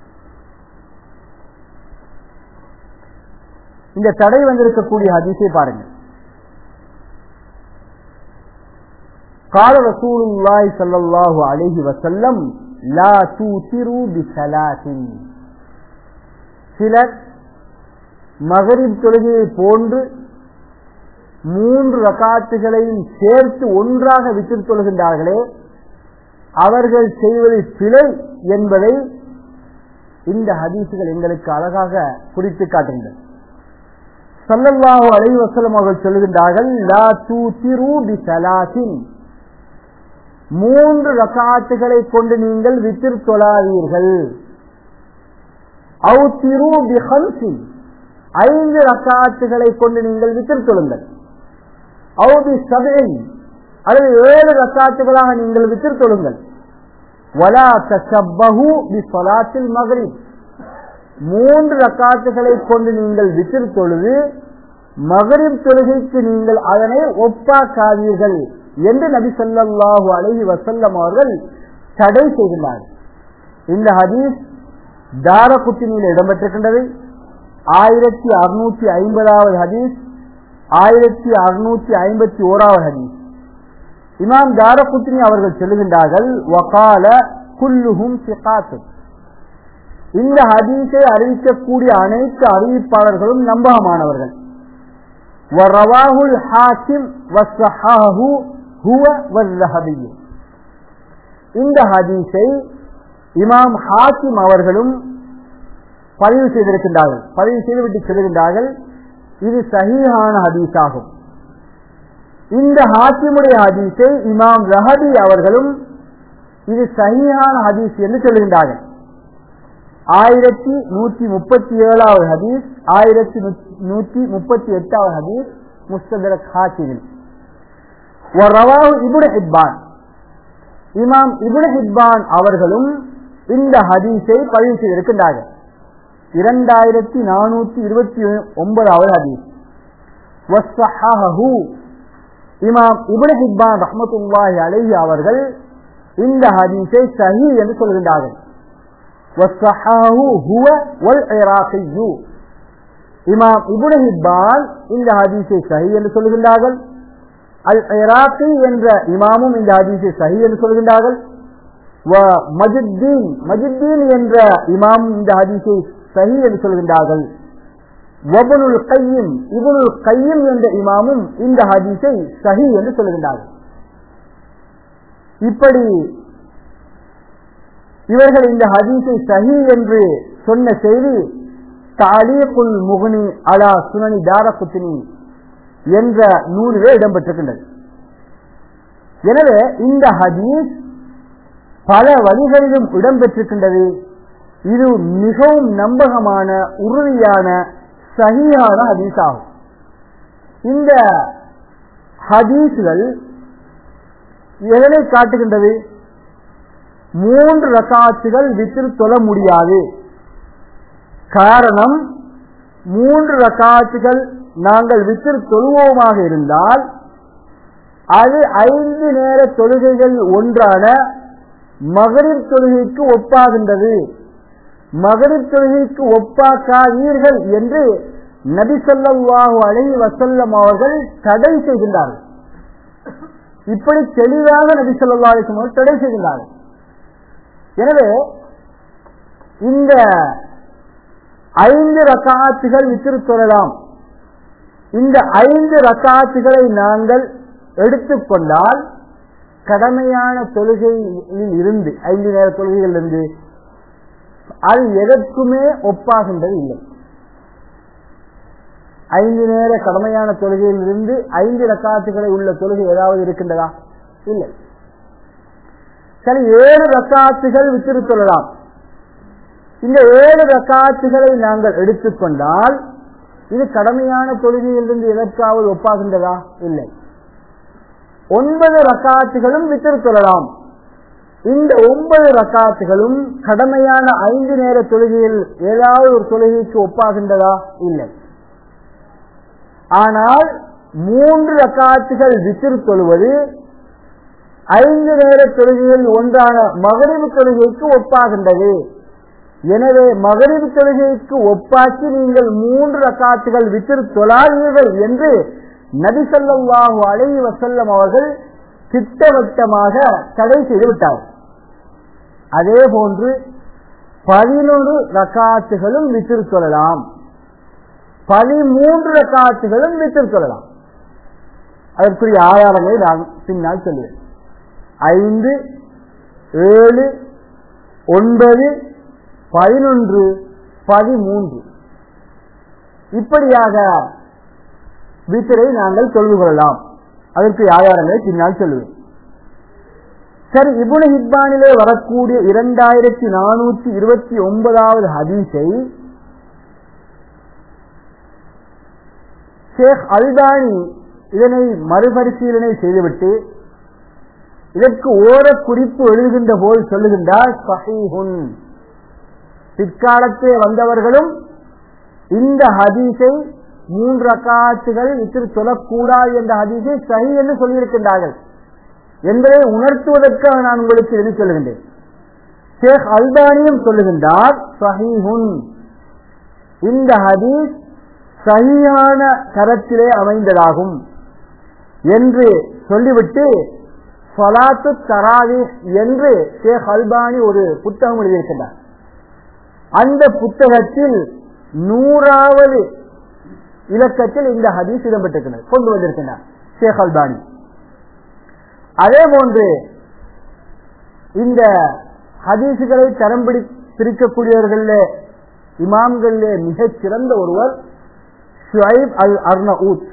இந்த தடை வந்திருக்கக்கூடிய ஹதீஸை பாருங்கள் قال رسول الله صلى الله عليه وسلم لا توتروا بثلاث சிலர் மகரிப் தொழுகையை போன்று மூன்று ரகாத்துகளையும் சேர்த்து ஒன்றாக விற்று தொழுகின்றார்களே அவர்கள் செய்வது பிழை என்பதை இந்த ஹதீசுகள் எங்களுக்கு அழகாக குறித்து காட்டுகின்றன சல்லல்லாஹு அலைஹி வஸல்லம் அவர்கள் சொல்லுகின்றார்கள் லா தூதிரு பிஸலாத்தின் மூன்று ரகாத்துகளை கொண்டு நீங்கள் வித்திர் தொழாதீர்கள் அவு திரு பிஹம்சின் ஐந்து ரக்காத்துகளை கொண்டு நீங்கள் வித்திர் தொழுங்கள் அவு பி சபைன் அல்லது ஏழு ரக்காத்துகளாக நீங்கள் வித்திர் தொழுங்கள் வலா தஷப்பஹு பி சொலாத்தில் மகரிப் மூன்று ரக்காத்துகளை கொண்டு நீங்கள் வித்திர் தொழுது மகரிப் தொழுகைக்கு நீங்கள் அதனை ஒப்பாக்காதீர்கள் என்று நபி ஸல்லல்லாஹு அலைஹி வஸல்லம் அவர்கள் தடை செய்கின்றார்கள் இந்த ஹதீஸ் தாரகுத்தினியில் இடம்பெற்றிருக்கின்றது ஆயிரத்தி அறுநூற்றி ஐம்பதாவது ஹதீஸ் ஆயிரத்தி அறுநூற்றி ஐம்பத்தி ஓராவது ஹதீஸ் இமாம் தாரகுத்தினி அவர்கள் சொல்லுகின்றார்கள் வகால குல்லுஹும் சிகாத்து இந்த ஹதீஸை அறிவிக்கக்கூடிய அனைத்து அறிவிப்பாளர்களும் நம்பகமானவர்கள் ورواه الحاكم وصححه هو والذهبي இந்த ஹதீஸை இமாம் ஹாக்கிம் அவர்களும் பதிவு செய்திருக்கின்றார்கள் பதிவு செய்துவிட்டு சொல்லுகின்றார்கள் இது சஹீஹான ஹதீஸ் ஆகும் இந்த ஹாக்கிமுடைய ஹதீஸை இமாம் ரஹபி அவர்களும் இது சஹீஹான ஹதீஸ் என்று சொல்லுகின்றார்கள் ஆயிரத்தி நூற்றி முப்பத்தி ஏழாவது ஹதீஸ் ஆயிரத்தி நூற்றி முப்பத்தி எட்டாவது ஹதீஸ் முஸ்தரக் ஹாக்கிமில் இபுன ஹிப்பான் இமாம் இபுன ஹிப்பான் அவர்களும் இந்த ஹதீஸை பதிவு செய்திருக்கின்றார்கள் இரண்டாயிரத்தி நானூத்தி இருபத்தி ஒன்பதாவது ஹதீஸ் இமாம் இபுன ஹிப்பான் ரஹமத்துல்லாஹி அலைஹி அவர்கள் இந்த ஹதீஸை சஹி என்று சொல்கின்றார்கள் இமாம் இபுன ஹிப்பான் இந்த ஹதீஸை சஹி என்று சொல்கின்றார்கள் அல் இராக்கி என்ற இமாமும் இந்த ஹதீஸை சஹி என்று சொல்கின்றார்கள் மஜுத்தீன் மஜுத்தீன் என்ற இமாம் இந்த ஹதீஸை சஹி என்று சொல்கின்றார்கள் வபனுல் கையும் இபுனுல் கையும் என்ற இமாமும் இந்த ஹதீஸை சஹி என்று சொல்கின்றார்கள் இப்படி இவர்கள் இந்த ஹதீஸை சஹி என்று சொன்ன செய்தி தாலீகுல் முகுனி அலா சுனனி தாரகுத்தினி என்ற நூலிலே இடம்பெற்றிருக்கின்றது எனவே இந்த ஹதீஸ் பல வழிகளிலும் இடம்பெற்றிருக்கின்றது இது மிகவும் நம்பகமான உறுதியான சகியான ஹதீஸ் ஆகும் இந்த ஹதீஸ்கள் எதனை காட்டுகின்றது மூன்று ரகாத்துகள் வித்திரு தொழ முடியாது காரணம் மூன்று ரகாத்துகள் நாங்கள் வித்திரு தொழுவோமாக இருந்தால் அது ஐந்து நேர தொழுகைகள் ஒன்றான மகரிர் தொழுகைக்கு ஒப்பாகின்றது மகரிர் தொழுகைக்கு ஒப்பாக்காதீர்கள் என்று நபி சொல்லாஹு அலை வசல்லம் அவர்கள் தடை செய்கின்றார்கள் இப்படி தெளிவாக நபி சொல்லா அலிஸ்லம் தடை செய்கின்றார்கள் எனவே இந்த ஐந்து ரக்காத்துகள் வித்திரு சொல்லலாம் இந்த ஐந்து ரக்காத்துகளை நாங்கள் எடுத்துக்கொண்டால் கடமையான தொழுகையில் இருந்து ஐந்து நேர தொழுகையில் இருந்து அது எதற்குமே ஒப்பாகின்றது இல்லை ஐந்து நேர கடமையான தொழுகையில் இருந்து ஐந்து ரக்காத்துகளை உள்ள தொழுகை ஏதாவது இருக்கின்றதா இல்லை சரி ஏழு ரக்காத்துகள் வித்திரு சொல்லலாம் இந்த ஏழு ரக்காத்துகளை நாங்கள் எடுத்துக்கொண்டால் இது கடமையான தொழுகையிலிருந்து எதற்காவது ஒப்பாகின்றதா இல்லை ஒன்பது ரக்காத்துகளும் வித்திரு சொல்லலாம் இந்த ஒன்பது ரக்காத்துகளும் கடமையான ஐந்து நேர தொழுகையில் ஏதாவது ஒரு தொழுகைக்கு ஒப்பாகின்றதா இல்லை ஆனால் மூன்று ரக்காத்துகள் விசிறு தொழுவது ஐந்து நேர தொழுகையில் ஒன்றான மகரிவு தொழுகைக்கு ஒப்பாகின்றது எனவே மகரிவு தொழுகைக்கு ஒப்பாக்கி நீங்கள் மூன்று ரக்காத்துகள் விசிறு தொழாதீர்கள் என்று நபிசல்லாஹு அலைஹி வசல்லம் அவர்கள் திட்டவட்டமாக தடை செய்து விட்டார் அதே போன்று பதினொரு ரக்காத்துகளும் விசிறு சொல்லலாம் பதிமூன்று ரக்காத்துகளும் விசிறு சொல்லலாம் அதற்குரிய ஆதாரங்களை நான் பின்னால் சொல்லுவேன் ஐந்து ஏழு ஒன்பது பதினொன்று பதிமூன்று இப்படியாக வித்திரை நாங்கள் தொழுது கொள்ளலாம் அதற்கு ஆதாரங்களை பின்னால் சொல்லுவேன் சரி இபுன ஹிப்பானிலே வரக்கூடிய இரண்டாயிரத்தி நானூற்றி இருபத்தி ஒன்பதாவது ஹதீஸை ஷேக் அல்தானி இதனை மறுபரிசீலனை செய்துவிட்டு இதற்கு ஓர குறிப்பு எழுதுகின்ற போது சொல்லுகின்றார் சஹீஹுன் பிற்காலத்தே வந்தவர்களும் இந்த ஹதீஸை மூன்று அக்காத்துகள் இத்திரு சொல்லக்கூடாது என்ற ஹதீஸை சஹி என்று சொல்லியிருக்கின்றார்கள் என்பதை உணர்த்துவதற்காக நான் உங்களுக்கு எழுதி சொல்லுகின்றேன் ஷேக் அல்பானியும் சொல்லுகின்றார் சஹீஹுன் இந்த ஹதீஸ் சரியான கரத்திலே அமைந்ததாகும் என்று சொல்லிவிட்டு சலாத்து தராவி என்று ஷேக் அல்பானி ஒரு புத்தகம் எழுதியிருக்கின்றார் அந்த புத்தகத்தில் நூறாவது இலக்கத்தில் இந்த ஹதீஸ் இடம்பெற்றிருக்கிறது கொண்டு வந்திருக்கின்றார் ஷேக் அல்பானி அதே போன்று இந்த ஹதீசுகளை தரம் பிடி பிரிக்கக்கூடியவர்கள இமாம்களிலே மிகச் சிறந்த ஒருவர் ஷுஐப் அல் அர்னூத்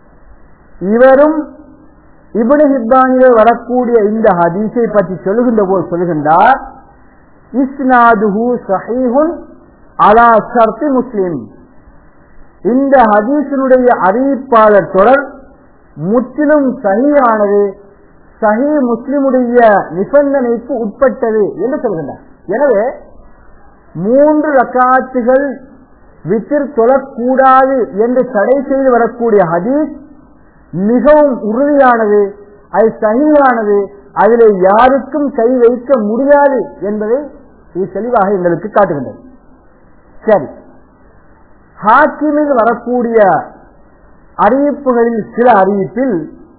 இவரும் இபுனு ஹிப்பானிலே வரக்கூடிய இந்த ஹதீஸை பற்றி சொல்லுகின்ற போது சொல்லுகின்றார் இஸ்னாதுஹு சஹீஹுன் அலா சர்த்தி முஸ்லிம் இந்த ஹதீஸினுடைய அறிவிப்பாளர் தொடர் முற்றிலும் சகியானது சஹி முஸ்லிமுடைய நிபந்தனைக்கு உட்பட்டது என்று சொல்கின்றார் எனவே மூன்று ரக்காத்துகள் வித்திர் தொழக்கூடாது என்று தடை செய்து வரக்கூடிய ஹதீஸ் மிகவும் உறுதியானது அது சகியானது அதில் யாருக்கும் கை வைக்க முடியாது என்பதை இது தெளிவாக எங்களுக்கு காட்டுகின்றது சரி ஹாக்கிமில் வரக்கூடிய அறிவிப்புகளில் சில அறிவிப்பில்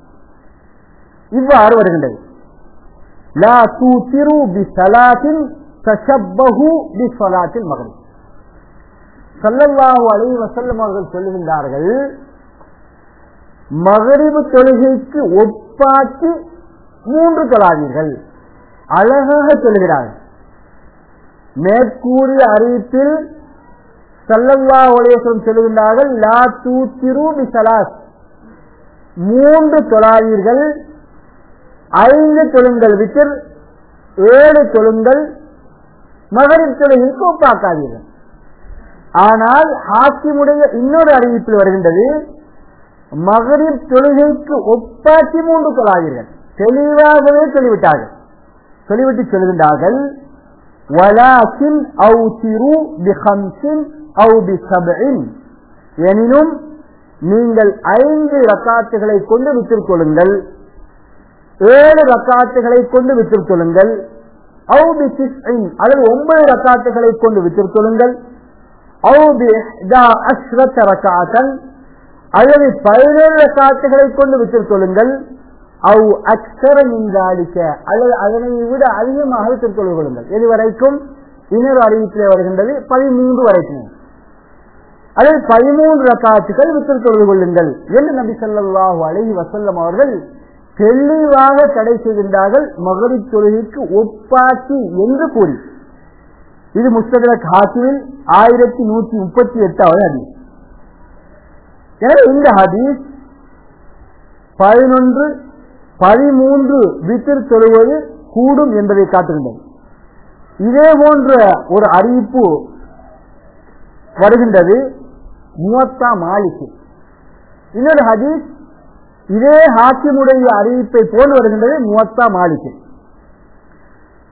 இவ்வாறு வருகின்றது லா தூத்திரு பி சலாத்தின் தஷப்பஹு பி சலாத்தில் மகன் சல்லல்லாஹு அலைஹி வஸல்லம் அவர்கள் சொல்லுகின்றார்கள் மகரிபு தொழுகைக்கு ஒப்பாக்கி மூன்று தொழாதீர்கள் அழகாக சொல்கிறார்கள் மேற்கூறிய அறிவிப்பில் சல்லல்லா உலகம் சொல்லுகின்றார்கள் லா தூத்திரு பி சலாத் மூன்று தொழாதீர்கள் ஐந்து தொழுங்கள் விட்டு ஏழு தொழுங்கள் மகரின் தொழுகைக்கு ஒப்பாக்காதீர்கள் ஆனால் ஹாக்கிமுடைய இன்னொரு அறிவிப்பில் வருகின்றது மகரின் தொழுகைக்கு ஒப்பாக்கி மூன்று தொழாதீர்கள் தெளிவாகவே சொல்லிவிட்டார்கள் சொல்லிவிட்டு சொல்கின்றார்கள் வலாக்கின் அவுசிரு பிஹம்சின் அவு பிசபின் எனினும் நீங்கள் ஐந்து ரக்காத்துகளை கொண்டு விற்றுக் கொள்ளுங்கள் ஏழு ரக்காத்துகளை கொண்டு விற்றுக் கொள்ளுங்கள் அவு பிசின் அல்லது ஒன்பது ரக்காத்துகளை கொண்டு விற்றுக் கொள்ளுங்கள் அவு பி அஸ்ரத்த ரக்காத்தன் அல்லது பதினேழு ரக்காத்துகளை கொண்டு விற்றுக் கொள்ளுங்கள் அவு அக்ஷர மின்றாடிக்க அல்லது அதனை விட அதிகமாக விற்றுக் கொள்ளுங்கள் இதுவரைக்கும் இன்னொரு அறிவிப்பிலே வருகின்றது பதிமூன்று வரைக்கும் அதில் பதிமூன்று ரக்காத்துகள் விற்றுக் கொண்டு கொள்ளுங்கள் என்று நபி சொல்லாஹு அழகி வசல்லம் அவர்கள் தெளிவாக தடை செய்கின்றார்கள் மகரி தொழுகைக்கு ஒப்பாக்கி என்று கூறி இது முஸ்தகலக் ஹாசிமில் ஆயிரத்தி நூற்றி முப்பத்தி எட்டாவது ஹதீஸ் எனவே இந்த ஹதீஸ் பதினொன்று பதிமூன்று வித்திர் தொழுவது கூடும் என்பதை காட்டுகின்றது இதே போன்ற ஒரு அறிவிப்பு வருகின்றது முவத்தா மாலிக்கு இன்னொரு ஹதீஸ் இதே ஹாக்கிமுடைய அறிவிப்பை போல் வருகின்றது முவத்தா மாலிக்கு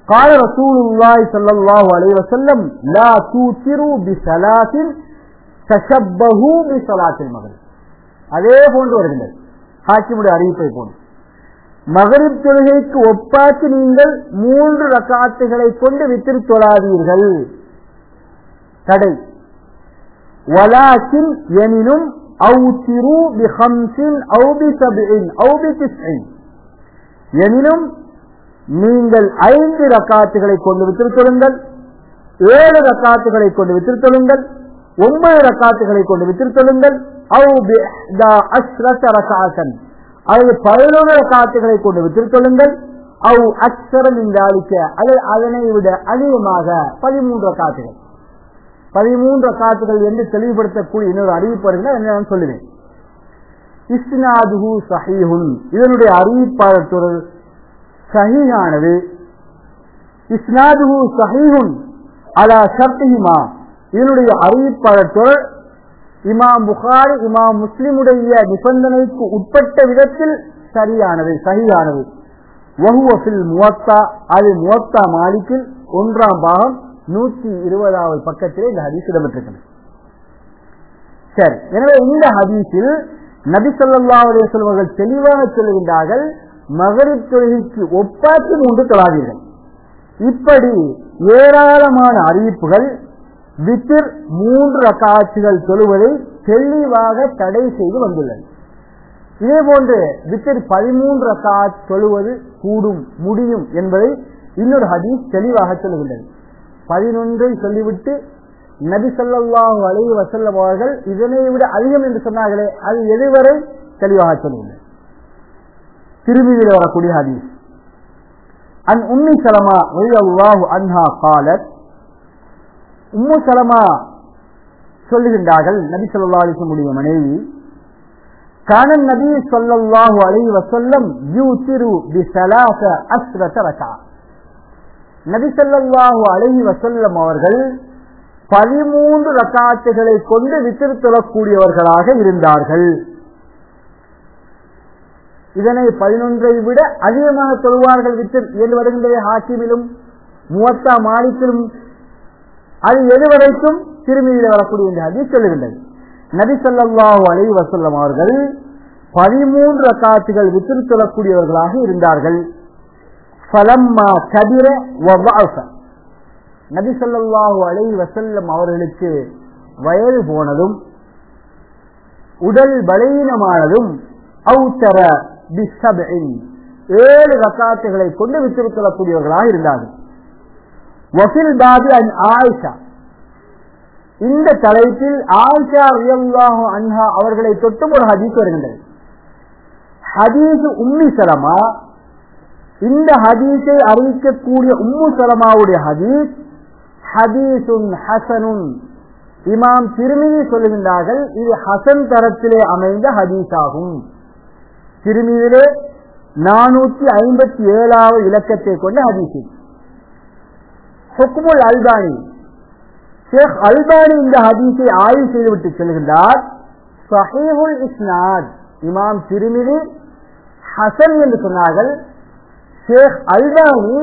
قال رسول الله صلى الله عليه وسلم لا توتروا بصلاة تشبهوا بصلاة المغرب அதே போன்று வருகின்றது ஹாக்கிமுடைய அறிவிப்பை போன்று மகரிப் தொழுகைக்கு ஒப்பாக்கி நீங்கள் மூன்று ரக்காத்துகளை கொண்டு வித்திரு தொழாதீர்கள் தடை வலாக்கின் எனினும் அவுத்திரு பி ஹம்சின் அவு பி சபின் அவு பி திஸ்இன் எனினும் நீங்கள் ஐந்து ரக்காத்துகளை கொண்டு வித்திருத்தொழுங்கள் ஏழு ரக்காத்துகளை கொண்டு வித்திருத்தொழுங்கள் ஒன்பது ரக்காத்துகளை கொண்டு வித்திருத்தொழுங்கள் அல்லது பதினொன்று ரக்காத்துகளை கொண்டு வித்திருத்தொழுங்கள் அவு அக்ஷரம் இந்தாளிக்க அல்லது அதனை விட அதிகமாக பதிமூன்று ரக்காத்துகள் பதிமூன்று ரக்காத்துகள் என்று தெளிவுபடுத்தக்கூடிய இன்னொரு அறிவிப்பார்கள் என்று நான் சொல்லுவேன் இஸ்னாதுஹு சஹீஹுன் இதனுடைய அறிவிப்பாளர் சஹீஹானது இஸ்னாதுஹு சஹீஹுன் அலா ஷர்த்திஹிமா இதனுடைய அறிவிப்பாளர் இமாம் புகாரி இமாம் முஸ்லிமுடைய நிபந்தனைக்கு உட்பட்ட விதத்தில் சரியானது சகியானது வகுவபில் முவத்தா அது முவத்தா மாலிக்கில் ஒன்றாம் பாகம் நூற்றி இருபதாவது பக்கத்திலே இந்த ஹதீஸ் இடம்பெற்றிருக்கிறது சரி எனவே இந்த ஹதீஸில் நபி சொல்லா செல்வர்கள் தெளிவாக சொல்லுகின்றார்கள் மகரிப் தொழுகைக்கு ஒப்பாக்கி மூன்று தொழாதீர்கள் இப்படி ஏராளமான அறிவிப்புகள் வித்திர் மூன்று ரக்காட்சிகள் தொழுவதை தெளிவாக தடை செய்து வந்துள்ளது இதே போன்று வித்திர் பதிமூன்று ரக்காத் தொழுவது கூடும் முடியும் என்பதை இன்னொரு ஹதீஸ் தெளிவாக சொல்லுகின்றது பதினொன்றை சொல்லிவிட்டு நபி சொல்லாஹு அலி வசல்லம் அவர்கள் இதனை விட அதிகம் என்று சொன்னார்களே அது எதுவரை தெளிவாக சொல்லுகின்றது திரும்பியில் வரக்கூடிய ஹதீஸ் அன் உம்மி சலமா அல்லாஹு அன்ஹா காலத் உம்மு சலமா சொல்லுகின்றார்கள் நபி சொல்லா அலிசமுடைய மனைவி கானன் நபி சொல்லல்லாஹு அலி வசல்லம் யூ திரு பி சலாச அஸ்ரத ரகா நபி சொல்லல்லாஹு அலஹி வசல்லம் அவர்கள் பதிமூன்று ரக்காத்துகளை கொண்டு வித்திரு தொழக்கூடியவர்களாக இருந்தார்கள் இதனை பதினொன்றை விட அதிகமாக தொழுவார்கள் வித்திர் என்று வருகின்ற ஹாக்கிமிலும் முவத்தா மாலிக்கிலும் அது எது வரைக்கும் திரும்பியில் வரக்கூடிய இந்த ஹதீஸ் சொல்லுகின்றது நபி சொல்லாஹு அலி வசல்லம் அவர்கள் பதிமூன்று ரக்காத்துகள் வித்திரு சொல்லக்கூடியவர்களாக இருந்தார்கள் பலம்மா கதிர நபி சொல்லாஹு அலி வசல்லம் அவர்களுக்கு வயது போனதும் உடல் பலவீனமானதும் அவுத்தர ஏழு ரக்காத்துகளை கொண்டு வித்திரு சொல்லக்கூடியவர்களாக இருந்தார்கள் வசில் பாபி அன் ஆயிஷா இந்த தலைப்பில் ஆயிஷா ரியல்லாஹு அன்ஹா அவர்களை தொட்டும் ஒரு ஹதீஸ் வருகின்றது ஹதீஸ் உம்மி சலமா இந்த ஹதீஸை அறிவிக்கக்கூடிய உம்மு சலமாவுடைய ஹதீஸ் ஹதீசுன் ஹசனுன் இமாம் திருமிதி சொல்லுகின்றார்கள் இது ஹசன் தரத்திலே அமைந்த ஹதீஸ் ஆகும் திருமிதிலே நானூற்றி ஐம்பத்தி ஏழாவது இலக்கத்தை கொண்ட ஹதீஸ் ஹுக்முல் அல்பானி ஷேக் அல்பானி இந்த ஹதீஸை ஆய்வு செய்துவிட்டு சொல்கின்றார் சஹீஹுல் இஸ்னாத் இமாம் திருமிதி ஹசன் என்று சொன்னார்கள் ஷேக் அல்பானி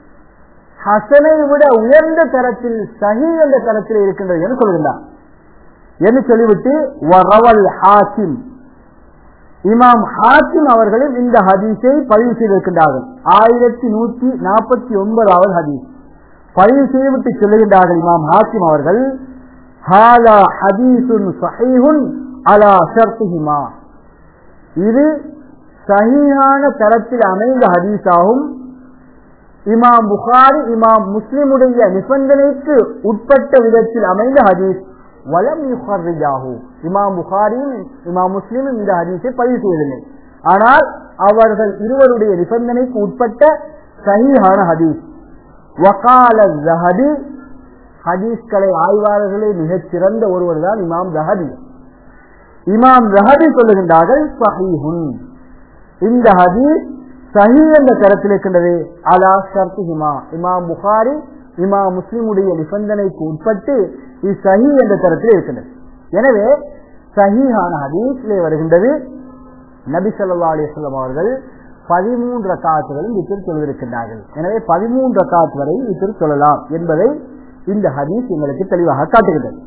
ஹசனை விட உயர்ந்த தரத்தில் சஹி என்ற தரத்தில் இருக்கின்றது என்று சொல்கின்றார் என்று சொல்லிவிட்டு வரவல் ஹாசிம் இமாம் ஹாசிம் அவர்களும் இந்த ஹதீஸை பதிவு செய்திருக்கின்றார்கள் ஆயிரத்தி நூற்றி நாற்பத்தி ஒன்பதாவது ஹதீஸ் பதிவு செய்துவிட்டு சொல்லுகின்றார்கள் இமாம் ஹாசிம் அவர்கள் ஹாலா ஹதீசுன் சஹீஹுன் அலா ஷர்த்திஹிமா இது சஹீஹான தரத்தில் அமைந்த ஹதீஸாகும் இமாம் புகாரி இமாம் முஸ்லிமுடைய நிபந்தனைக்கு உட்பட்ட விதத்தில் அமைந்த ஹதீஸ் வலம் யுஹர்ரிஜாஹு இமாம் புகாரியும் இமாம் முஸ்லிமும் இந்த ஹதீஸை பதிவு செய்வதில்லை ஆனால் அவர்கள் இருவருடைய நிபந்தனைக்கு உட்பட்ட சஹீஹான ஹதீஸ் வகால ஜஹதி ஹதீஸ்களை ஆய்வாளர்களே மிகச் சிறந்த ஒருவர் தான் இமாம் ஜஹதி இமாம் ஜஹதி சொல்லுகின்றார்கள் சஹீஹுன் இந்த ஹதீஸ் சஹி என்ற கருத்தில் இருக்கின்றது அலா ஷர்த்திஹிமா இமாம் புகாரி இமாம் முஸ்லிமுடைய நிபந்தனைக்கு உட்பட்டு இது சஹி என்ற கருத்தில் இருக்கின்றது எனவே சஹீஹான ஹதீஸிலே வருகின்றது நபி சொல்லா அலிஸ்லாம் அவர்கள் பதிமூன்று ரக்காத்துகளும் வித்திரு தொழுதிருக்கின்றார்கள் எனவே பதிமூன்று ரக்காத் வரை வித்திரு சொல்லலாம் என்பதை இந்த ஹதீஸ் எங்களுக்கு தெளிவாக காட்டுகிறது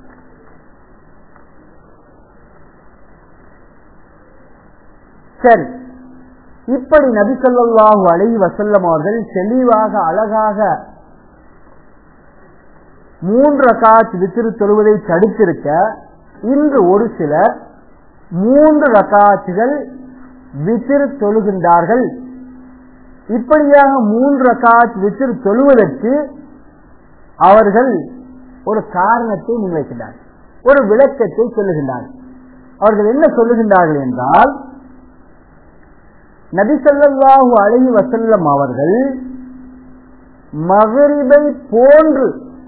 சரி இப்படி நபி சொல்லாஹு அலைஹி வசல்லம் அவர்கள் தெளிவாக அழகாக மூன்று ரகாத் வித்திரு தொழுவதை தடுத்திருக்க இன்று ஒரு சிலர் மூன்று ரகாத்துகள் வித்திரு தொழுகின்றார்கள் இப்படியாக மூன்று ரகாத் வித்திரு தொழுவதற்கு அவர்கள் ஒரு காரணத்தை முன்வைக்கின்றார்கள் ஒரு விளக்கத்தை சொல்லுகின்றார்கள் அவர்கள் என்ன சொல்லுகின்றார்கள் என்றால் நபிசல்லாஹு அழகி வசல்லம் அவர்கள் மகரிபை போன்று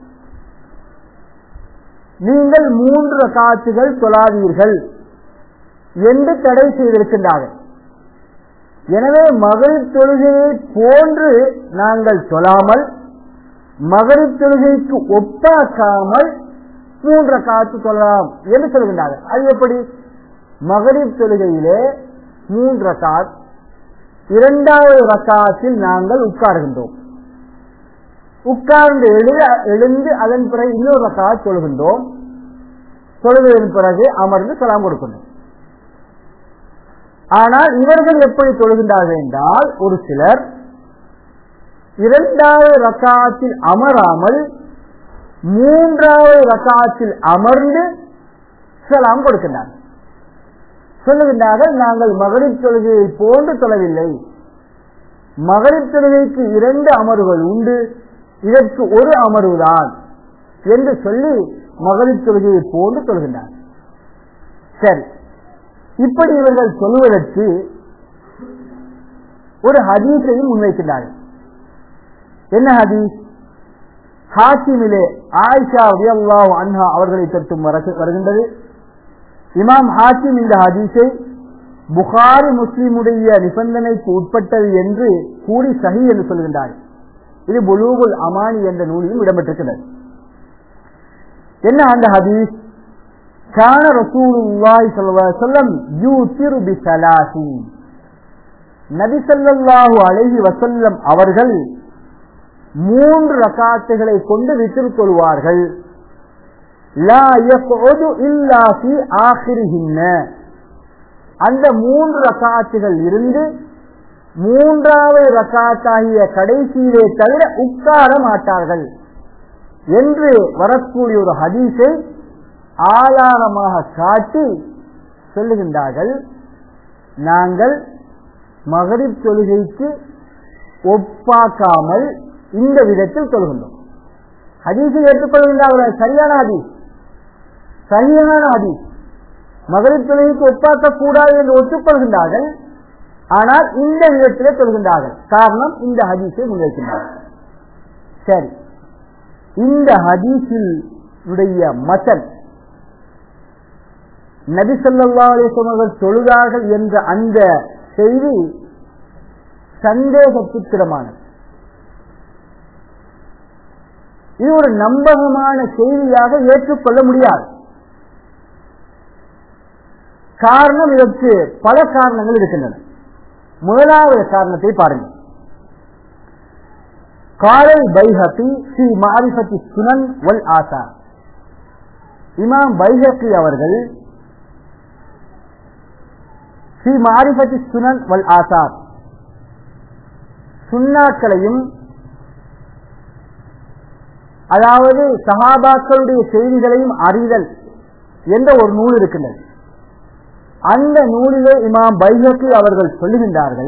நீங்கள் மூன்று காட்சிகள் தொழாதீர்கள் என்று தடை செய்திருக்கின்றார்கள் எனவே மகளிர் தொழுகையை போன்று நாங்கள் தொழாமல் மகளிர் தொழுகைக்கு ஒப்பாக்காமல் மூன்று காத்து தொழலாம் என்று சொல்கின்றார்கள் அது எப்படி மகளிர் தொழுகையிலே மூன்று காத் இரண்டாவது ரக்காத்தில் நாங்கள் உட்கார்கின்றோம் உட்கார்ந்து எழுத எழுந்து அதன் பிறகு இன்னொரு ரக்காத் தொழுகின்றோம் தொழுவதன் பிறகு அமர்ந்து சலாம் கொடுக்கணும் ஆனால் இவர்கள் எப்படி தொழுகின்றார்கள் என்றால் ஒரு சிலர் இரண்டாவது ரக்காத்தில் அமராமல் மூன்றாவது ரக்காத்தில் அமர்ந்து சலாம் கொடுக்கின்றார்கள் சொல்லுகின்றார்கள் நாங்கள் மகளிர் தொழுகையை போன்று தொழவில்லை மகளிர் தொழுகைக்கு இரண்டு அமர்வுகள் உண்டு இதற்கு ஒரு அமர்வுதான் என்று சொல்லி மகளிர் தொழுகையை போன்று சொல்கின்றார் சரி இப்படி இவர்கள் சொல்வதற்கு ஒரு ஹதீஸையும் முன்வைக்கின்றார்கள் என்ன ஹதீஸ் ஹாக்கிமிலே ஆயிஷா அல்லாஹ் அன்ஹா அவர்களை தொட்டும் வருகின்றது இமாம் ஹாக்கிம் இந்த ஹதீஸை புகாரி முஸ்லிமுடைய நிபந்தனைக்கு உட்பட்டது என்று கூறி சஹி என்று சொல்கின்றார் இது புலூகுல் அமானி என்ற நூலிலும் இடம்பெற்றிருக்கிறது என்ன அந்த ஹதீஸ் கான ரசூலுல்லாஹி ஸல்லல்லாஹு அலைஹி வஸல்லம் யூதிரு பிஸலாசி நபி ஸல்லல்லாஹு அலைஹி வஸல்லம் அவர்கள் மூன்று ரக்காத்துகளை கொண்டு வித்திரு கொள்வார்கள் லா யக்உது இல்லா ஃபி ஆகிரிஹின்ன அந்த மூன்று ரக்காத்துகள் இருந்து மூன்றாவது ரக்காத்தாகிய கடைசியிலே தவிர உட்கார மாட்டார்கள் என்று வரக்கூடிய ஒரு ஹதீஸை ஆதாரமாக காட்டி சொல்லுகின்றார்கள் நாங்கள் மகரிப் தொழுகைக்கு ஒப்பாக்காமல் இந்த விதத்தில் சொல்கின்றோம் ஹதீஸை ஏற்றுக்கொள்கின்றார்கள் சரியான ஹதீஸ் சரியான ஹதீஸ் மகளிர் தொழுகைக்கு ஒப்பாக்க கூடாது என்று ஒத்துக்கொள்கின்றார்கள் ஆனால் இந்த விதத்திலே சொல்கின்றார்கள் காரணம் இந்த ஹதீஸை முன்வைக்கின்றார்கள் சரி இந்த ஹதீஸில் உடைய மசன் நபி சொல்லா அலிஸ்வர்கள் தொழுதார்கள் என்ற அந்த செய்தி சந்தேகத்துக்கிடமானது இது ஒரு நம்பகமான செய்தியாக ஏற்றுக்கொள்ள முடியாது காரணம் இதற்கு பல காரணங்கள் இருக்கின்றன முதலாவது காரணத்தை பாருங்கள் காலை பைஹத்தி ஸ்ரீ மாரிஃபத்தி சுனன் வல் ஆசா இமாம் பைஹத்தி அவர்கள் ஸ்ரீ மாரிஃபத்தி சுனன் வல் ஆசார் சுண்ணாக்களையும் அதாவது சஹாபாக்களுடைய செய்திகளையும் அறிதல் என்ற ஒரு நூல் இருக்கின்றது அந்த நூலிலே இமாம் பைஹக்கி அவர்கள் சொல்லுகின்றார்கள்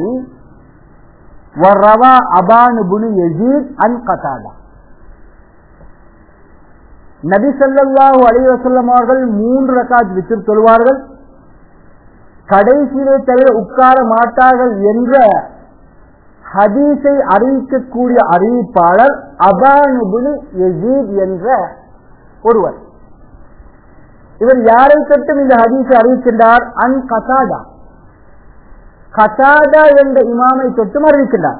நபி சல்லாஹூ அலிவசல்லம் அவர்கள் மூன்று ரகாத் விற்று சொல்வார்கள் கடைசியிலே தவிர உட்கார மாட்டார்கள் என்ற ஹதீஸை அறிவிக்கக்கூடிய அறிவிப்பாளர் அபானுபுனி எசீத் என்ற ஒருவர் இவர் யாரை தொட்டும் இந்த ஹதீஸை அறிவிக்கின்றார் அன் கசாதா கசாதா என்ற இமாமை தொட்டும் அறிவிக்கின்றார்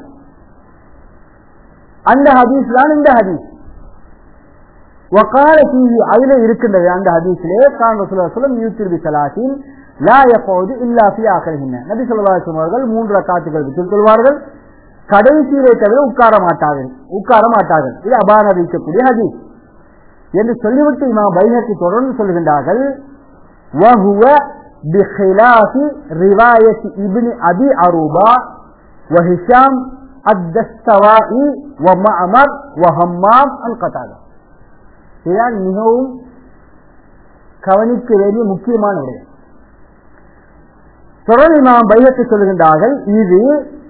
அந்த ஹதீஸ் தான் இந்த ஹதீஸ் வக்கால தீவி அதுல இருக்கின்றது அந்த ஹதீஸிலே காங்க சொல்லம் யூத்திருபி சலாசின் லா எப்போது இல்லா ஃபி ஆகரிகின்ற நபி சொல்லா அவர்கள் மூன்று ரக்காத்துகள் விட்டுக் கொள்வார்கள் கடைசியிலே தவிர உட்கார மாட்டார்கள் உட்கார மாட்டார்கள் இது அபான் அறிவிக்கக்கூடிய ஹதீஸ் என்று சொல்லிவிட்டு இமாம் பைஹத்தி தொடர்ந்து சொல்கின்றார்கள் وهو بخلاف رواية ابن أبي عروبة وهشام الدستوائي ومعمر وهمام القتادة இதுதான் மிகவும் கவனிக்க வேண்டிய முக்கியமான விடயம் தொடர்ந்து நாம் பைகத்தை சொல்கின்றார்கள் இது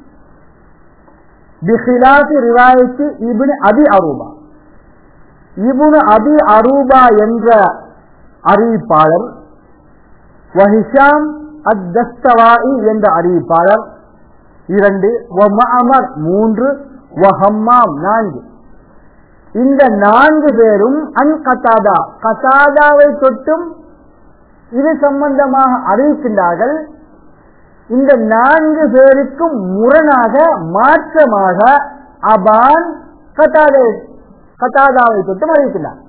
பிஹிலாசி ரிவாயத்து இபின் அபி அரூபா இபுனு அபி அரூபா என்ற அறிவிப்பாளர் வஹிஷாம் அத்தஸ்தவாயி என்ற அறிவிப்பாளர் இரண்டு வமஅமர் மூன்று வஹம்மாம் நான்கு இந்த நான்கு பேரும் அன் கத்தாதா கத்தாதாவை தொட்டும் இது சம்பந்தமாக அறிவிக்கின்றார்கள் இந்த நான்கு பேருக்கும் முரணாக மாற்றமாக அபான் கத்தாதை கத்தாதாவை தொட்டும் அறிவிக்கின்றார்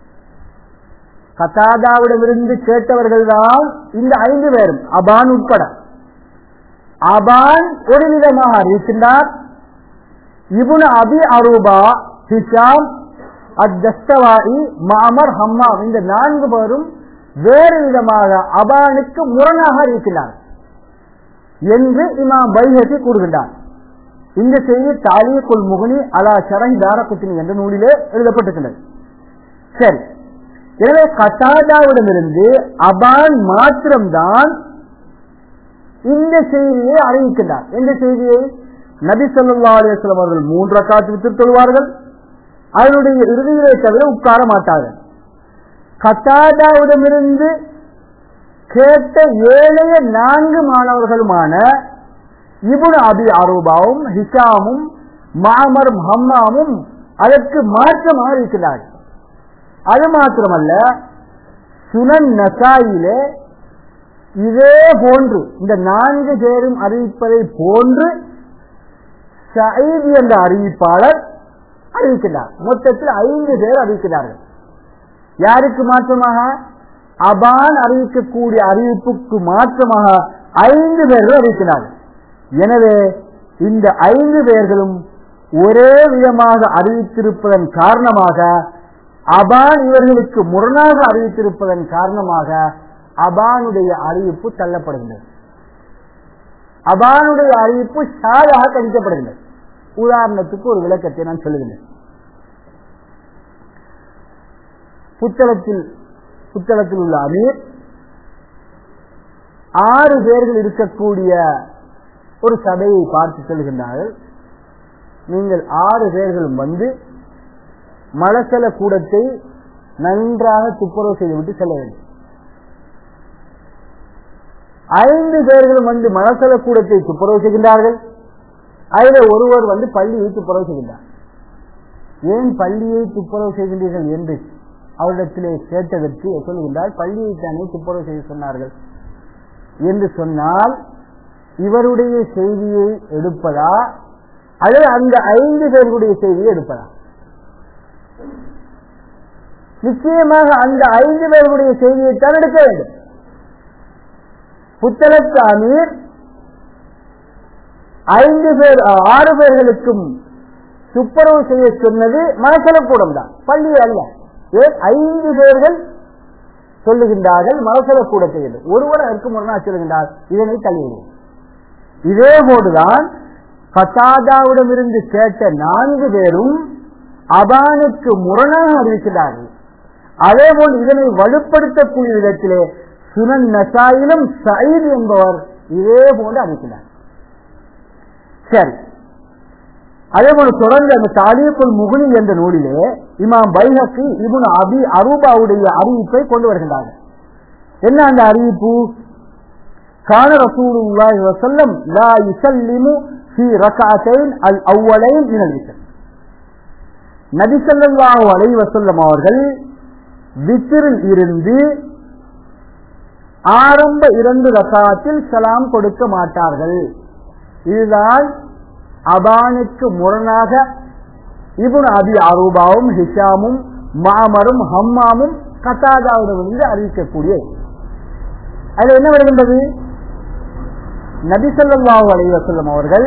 கத்தாதாவிடமிருந்து கேட்டவர்கள் தான் இந்த ஐந்து பேரும் அபான் உட்பட அபான் ஒரு விதமாக அறிவிக்கின்றார் இபுன அபி அரூபா ஹிஷாம் அத்தஸ்தவாயி மாமர் ஹம்மாம் இந்த நான்கு பேரும் வேறு விதமாக அபானுக்கு முரணாக அறிவிக்கிறார் என்று இமாம் பைஹத்தி கூறுகின்றார் இந்த செய்தி தாலியக்குள் முகனி அலா சரண் தாரகுத்தினி என்ற நூலிலே எழுதப்பட்டிருக்கிறது சரி எனவே கட்டாதாவிடமிருந்து அபான் மாத்திரம்தான் இந்த செய்தியை அறிவிக்கின்றார் எந்த செய்தியை நபி சொல்லா அலிஸ்லாம் அவர்கள் மூன்று காத்து விட்டு சொல்வார்கள் அதனுடைய இறுதியிலே தவிர உட்கார மாட்டார்கள் கத்தாதாவிடமிருந்து கேட்ட ஏழைய நான்கு மாணவர்களுமான இபுன் அபி அரூபாவும் ஹிஷாமும் மாமர் ஹம்மாமும் அதற்கு மாற்றமாக இருக்கிறார்கள் அது மாத்திரமல்ல சுனன் நசாயிலே இதே போன்று இந்த நான்கு பேரும் அறிவிப்பதை போன்று சயீத் என்ற அறிவிப்பாளர் அறிவிக்கிறார் மொத்தத்தில் ஐந்து பேர் அறிவிக்கிறார்கள் யாருக்கு மாற்றமாக அபான் அறிவிக்கக்கூடிய அறிவிப்புக்கு மாற்றமாக ஐந்து பேர்கள் அறிவிக்கிறார்கள் எனவே இந்த ஐந்து பேர்களும் ஒரே விதமாக அறிவித்திருப்பதன் காரணமாக அபான் இவர்களுக்கு முரணாக அறிவித்திருப்பதன் காரணமாக அபானுடைய அறிவிப்பு தள்ளப்படுகின்றது அபானுடைய அறிவிப்பு ஷாதாக கணிக்கப்படுகின்றது உதாரணத்துக்கு ஒரு விளக்கத்தை நான் சொல்லுகிறேன் புத்தளத்தில் புத்தளத்தில் உள்ள அமீர் ஆறு பேர்கள் இருக்கக்கூடிய ஒரு சபையை பார்த்து செல்கின்றார்கள் நீங்கள் ஆறு பேர்களும் வந்து மலசல கூடத்தை நன்றாக துப்புரவு செய்துவிட்டு செல்ல வேண்டும் ஐந்து பேர்களும் வந்து மலசல கூடத்தை துப்புரவு செய்கின்றார்கள் அதில் ஒருவர் வந்து பள்ளியை துப்புரவு செய்கின்றார் ஏன் பள்ளியை துப்புரவு செய்கின்றீர்கள் என்று அவரிடத்திலே கேட்டதற்கு சொல்கின்றார் பள்ளியை தானே துப்புரவு செய்ய சொன்னார்கள் என்று சொன்னால் இவருடைய செய்தியை எடுப்பதா அல்லது அந்த ஐந்து பேர்களுடைய செய்தியை எடுப்பதா நிச்சயமாக அந்த ஐந்து பேர்களுடைய செய்தியைத்தான் எடுக்க வேண்டும் புத்தளத்து அமீர் ஐந்து பேர் ஆறு பேர்களுக்கும் துப்புரவு செய்ய சொன்னது மனசலக்கூடம் தான் பள்ளி அல்ல ஏன் ஐந்து பேர்கள் சொல்லுகின்றார்கள் மனசலக்கூட செய்யுது ஒருவர் அதற்கு முரணா சொல்லுகின்றார் இதனை தள்ளிவிடுவோம் இதே போதுதான் பத்தாதாவிடமிருந்து கேட்ட நான்கு பேரும் அபானுக்கு முரணாக அறிவிக்கிறார்கள் அதே போல் இதனை வலுப்படுத்தக்கூடிய விதத்திலே சுனன் நசாயிலும் சயீத் என்பவர் இதே போன்று அறிவிக்கிறார் சரி அதே போல தொடர்ந்து அந்த தாலியக்குள் முகுனி என்ற நூலிலே இமாம் பைஹக்கு இபுன் அபி அரூபாவுடைய அறிவிப்பை கொண்டு வருகின்றார்கள் என்ன அந்த அறிவிப்பு கான ரசூலுல்லாஹி வஸல்லம் லா யுஸல்லிமு ஃபீ ரக்அத்தைன் அல் அவ்வலைன் மினல் வித்ர் நபி ஸல்லல்லாஹு அலைஹி வஸல்லம் அவர்கள் வித்ரில் இருந்து ஆரம்ப இரண்டு ரகாத்தில் சலாம் கொடுக்க மாட்டார்கள் இதுதான் அபானுக்கு முரணாக இபுன் அபி அரூபாவும் ஹிஷாமும் மாமரும் ஹம்மாமும் கத்தாதாவிடமிருந்து அறிவிக்கக்கூடிய அதுல என்ன வருகின்றது நபி ஸல்லல்லாஹு அலைஹி வஸல்லம் அவர்கள்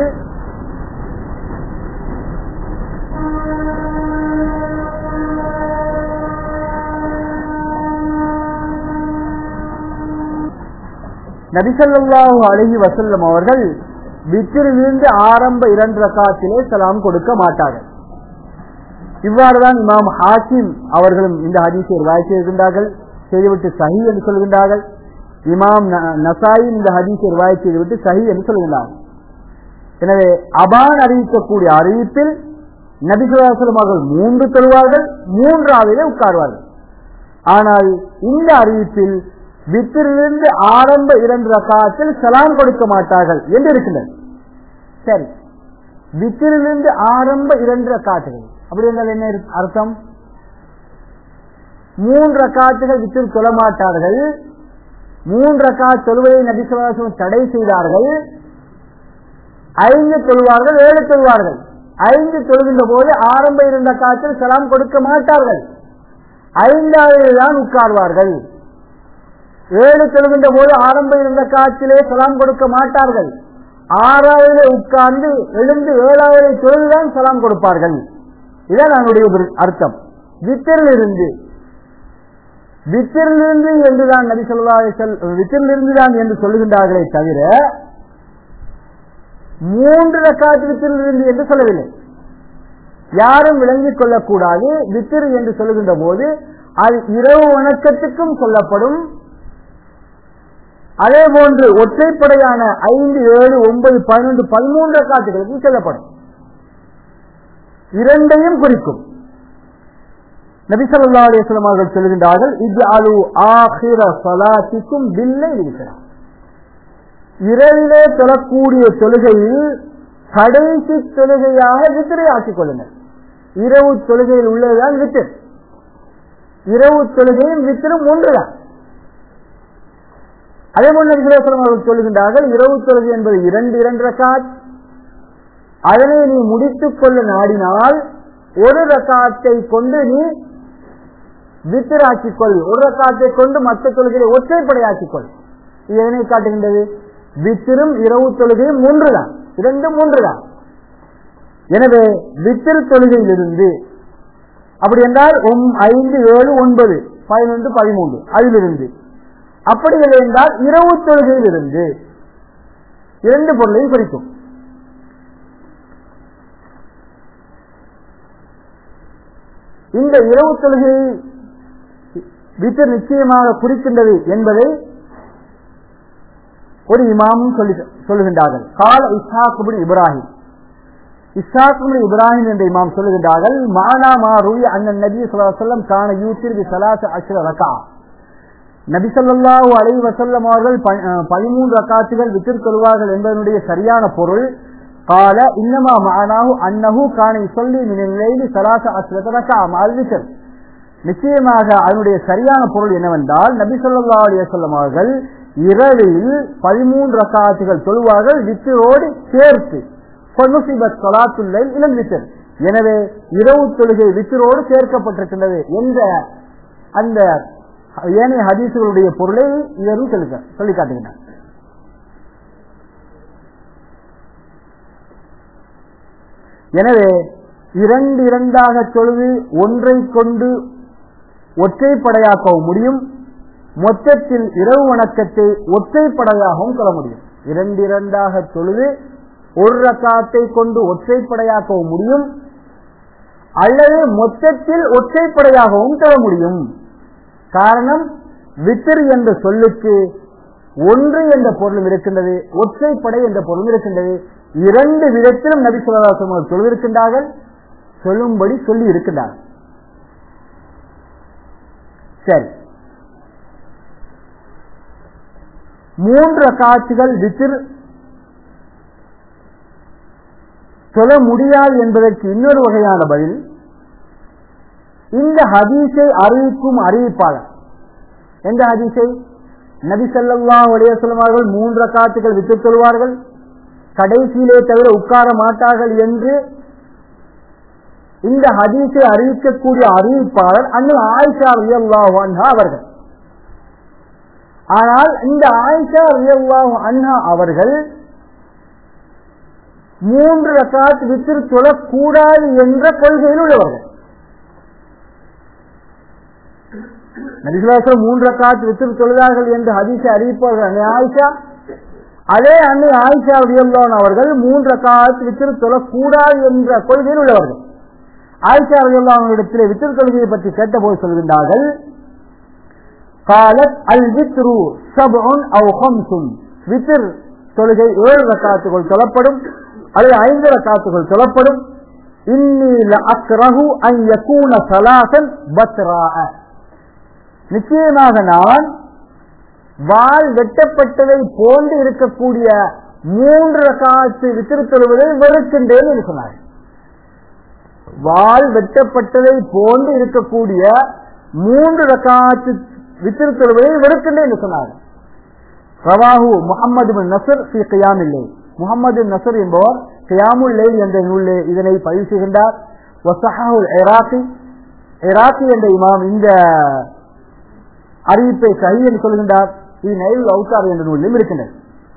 நபிசல்லாஹு அழகி வசல்லம் அவர்கள் வித்திரிலிருந்து ஆரம்ப இரண்டு ரக்காத்திலே சலாம் கொடுக்க மாட்டார்கள் இவ்வாறுதான் இமாம் ஹாக்கிம் அவர்களும் இந்த ஹதீஸை ரிவாய் செய்கின்றார்கள் செய்துவிட்டு சஹி என்று சொல்கின்றார்கள் இமாம் ந- நசாயி இந்த ஹதீஸை ரிவாய் செய்துவிட்டு சஹி என்று சொல்கின்றார்கள் எனவே அபான் அறிவிக்கக்கூடிய அறிவிப்பில் நபிசுல்லாசலம் அவர்கள் மூன்று தொழுவார்கள் மூன்றாவதிலே உட்கார்வார்கள் ஆனால் இந்த அறிவிப்பில் வித்திரிலிருந்து ஆரம்ப இரண்டு ரக்காத்தில் சலாம் கொடுக்க மாட்டார்கள் என்று இருக்கின்றது சரி வித்திரிலிருந்து ஆரம்ப இரண்டு ரக்காத்துகள் அப்படி என்றால் என்ன இருக்கு- அர்த்தம் மூன்று ரக்காத்துகள் வித்திரு தொழ மாட்டார்கள் மூன்று ரக்கா தொழுவதை நபிசுவாசம் தடை செய்தார்கள் ஐந்து தொழுவார்கள் ஏழு தொழுவார்கள் ஐந்து தொழுகின்ற போது ஆரம்ப இருந்த காத்தில் சலாம் கொடுக்க மாட்டார்கள் ஐந்தாவது தான் உட்கார்வார்கள் ஏழு தொழுகின்ற போது ஆரம்ப இருந்த காற்றிலே சலாம் கொடுக்க மாட்டார்கள் ஆறாவது உட்கார்ந்து எழுந்து ஏழாவது தொழுதுதான் சலாம் கொடுப்பார்கள் இதான் அதனுடைய ஒரு அர்த்தம் வித்திரிலிருந்து வித்திரிலிருந்து என்றுதான் நபி சொல்லா வித்திரிலிருந்து தான் என்று சொல்லுகின்றார்களே தவிர மூன்று ரக்காத்து வித்திரிலிருந்து என்று சொல்லவில்லை யாரும் விளங்கிக் கொள்ளக்கூடாது வித்திரு என்று சொல்லுகின்ற போது அது இரவு வணக்கத்துக்கும் சொல்லப்படும் அதே போன்று ஒற்றைப்படையான ஐந்து ஏழு ஒன்பது பதினொன்று பதிமூன்று காட்டுகளுக்கும் சொல்லப்படும் இரண்டையும் குறிக்கும் நபிசல்லா அலிஸ்லாம் அவர்கள் சொல்கின்றார்கள் இது அலு ஆஹிர சலாத்திக்கும் பில்லை இருக்கிறார் இரவிலே தொழக்கூடிய தொழுகையில் கடைசி தொழுகையாக வித்திரை ஆக்கிக் கொள்ளுங்கள் இரவு தொழுகையில் உள்ளதுதான் வித்திர் இரவு தொழுகையும் வித்திரும் ஒன்றுதான் அதே போல் நபிசுலேஸ்வரம் அவர்கள் சொல்லுகின்றார்கள் இரவு தொழுகை என்பது இரண்டு இரண்டு ரக்காத் அதனை நீ முடித்துக் கொள்ள நாடினால் ஒரு ரக்காத்தை கொண்டு நீ வித்திராக்கிக் கொள் ஒரு ரக்காத்தை கொண்டு மற்ற தொழுகையை ஒற்றைப்படையாக்கிக் கொள் இது எதனை காட்டுகின்றது வித்திரும் இரவு தொழுகையும் மூன்றுதான் இரண்டும் மூன்றுதான் எனவே வித்திரு தொழுகையிலிருந்து அப்படி என்றால் ஒம்- ஐந்து ஏழு ஒன்பது பதினொன்று பதிமூன்று அதிலிருந்து அப்படி இல்லை என்றால் இரவு தொழுகையிலிருந்து இரண்டு பொருளையும் குறிக்கும் இந்த இரவு தொழுகையை விட்டு நிச்சயமாக குறிக்கின்றது என்பதை ஒரு இமாமும் சொல்லி சொல்லுகின்றார்கள் கால இஸ்ஹாக்குபின் இப்ராஹிம் இஸ்ஹாக்குபின் இப்ராஹிம் என்ற இமாம் சொல்லுகின்றார்கள் மானா மாருவி அண்ணன் நபி சொல்லம் காண யூத்திற்கு சலாச அஷ்ர ரகா நபி ஸல்லல்லாஹு அலைஹி வஸல்லம் அவர்கள் ப- அஹ் பதிமூன்று ரக்காத்துகள் வித்திர் கொள்வார்கள் என்பதனுடைய சரியான பொருள் கால இன்னமா மானாஹு அன்னஹு கான சொல்லி மினில் சலாச அஸ்ரத ரகா மால் வித்ர் நிச்சயமாக அதனுடைய சரியான பொருள் என்னவென்றால் நபி ஸல்லல்லாஹு அலைஹி வஸல்லம் அவர்கள் இரவில் பதிமூன்று ரக்காத்துகள் தொழுவார்கள் வித்திரோடு சேர்த்து ஃபனுசிபத் ஸலாத்துல் லைல் இலல் வித்ர் எனவே இரவு தொழுகை வித்திரோடு சேர்க்கப்பட்டிருக்கின்றது என்ற அந்த ஏனைய ஹதீசுகளுடைய பொருளை இதரும் சொல்லுங்க சொல்லி காட்டுகிறார் எனவே இரண்டு இரண்டாக தொழுது ஒன்றை கொண்டு ஒற்றைப்படையாக்கவும் முடியும் மொத்தத்தில் இரவு வணக்கத்தை ஒற்றைப்படையாகவும் சொல்ல முடியும் இரண்டு இரண்டாக தொழுது ஒரு ரக்காத்தை கொண்டு ஒற்றைப்படையாக்கவும் முடியும் அல்லது மொத்தத்தில் ஒற்றைப்படையாகவும் தொழ முடியும் காரணம் வித்திர் என்ற சொல்லுக்கு ஒன்று என்ற பொருளும் இருக்கின்றது ஒற்றைப்படை என்ற பொருளும் இருக்கின்றது இரண்டு விதத்திலும் நபி சொல்லாசம் சொல்லியிருக்கின்றார்கள் சொல்லும்படி சொல்லி இருக்கின்றார்கள் சரி மூன்று காட்சிகள் வித்திர் சொல்ல முடியாது என்பதற்கு இன்னொரு வகையான பதில் இந்த ஹதீஸை அறிவிக்கும் அறிவிப்பாளர் எந்த ஹதீஸை நபி ஸல்லல்லாஹு அலைஹி வஸல்லம் அவர்கள் மூன்று ரக்காத்துகள் விட்டுச் சொல்வார்கள் கடைசியிலே தவிர உட்கார மாட்டார்கள் என்று இந்த ஹதீஸை அறிவிக்கக்கூடிய அறிவிப்பாளர் அண்ணன் ஆயிஷா ரலியல்லாஹு அன்ஹா அவர்கள் ஆனால் இந்த ஆயிஷா ரலியல்லாஹு அன்ஹா அவர்கள் மூன்று ரக்காத் வித்திரு தொழக்கூடாது என்ற கொள்கையில் உள்ளவர்கள் நபிசுலாசம் மூன்று ரக்காத் வித்திரு தொழுதார்கள் என்று ஹதீஸை அறிவிப்பார்கள் அன்னை ஆயிஷா அதே அன்னை ஆயிஷா ரலியல்லாஹு அவர்கள் மூன்று ரக்காத் வித்திரு தொழக்கூடாது என்ற கொள்கையில் உள்ளவர்கள் ஆயிஷா ரலியல்லாஹு இடத்திலே வித்திரு தொழுகையை பற்றி கேட்டபோது சொல்கின்றார்கள் காலத் அல் வித்ரு சபுன் அவு ஹம்சுன் வித்திர் தொழுகை ஏழு ரக்காத்துகள் தொழப்படும் அல்லது ஐந்து ரக்காத்துகள் தொழப்படும் இன்னி அக்ரஹு அன் யகூன சலாசன் பத்ராஅ நிச்சயமாக நான் வால் வெட்டப்பட்டதை போன்று இருக்கக்கூடிய மூன்று ரக்காத்து வித்திரு தொழுவதை வெறுக்கின்றேன் என்று சொன்னார் வால் வெட்டப்பட்டதை போன்று இருக்கக்கூடிய மூன்று ரக்காத்து வித்திரு தொழுவதை வெறுக்கின்றேன் என்று சொன்னார் ரவாஹு முகமது பின் நசர் ஸ்ரீ கியாமில்லை முகமது நசர் என்பவர் கியாமுல் லைல் என்ற நூலிலே இதனை பதிவு செய்கின்றார் வசஹாவுல் இராக்கி இராக்கி என்ற இமாம் இந்த அறிவிப்பை சஹி என்று சொல்கின்றார் இது நைல் அவுசார் என்ற நூலிலும் இருக்கின்றது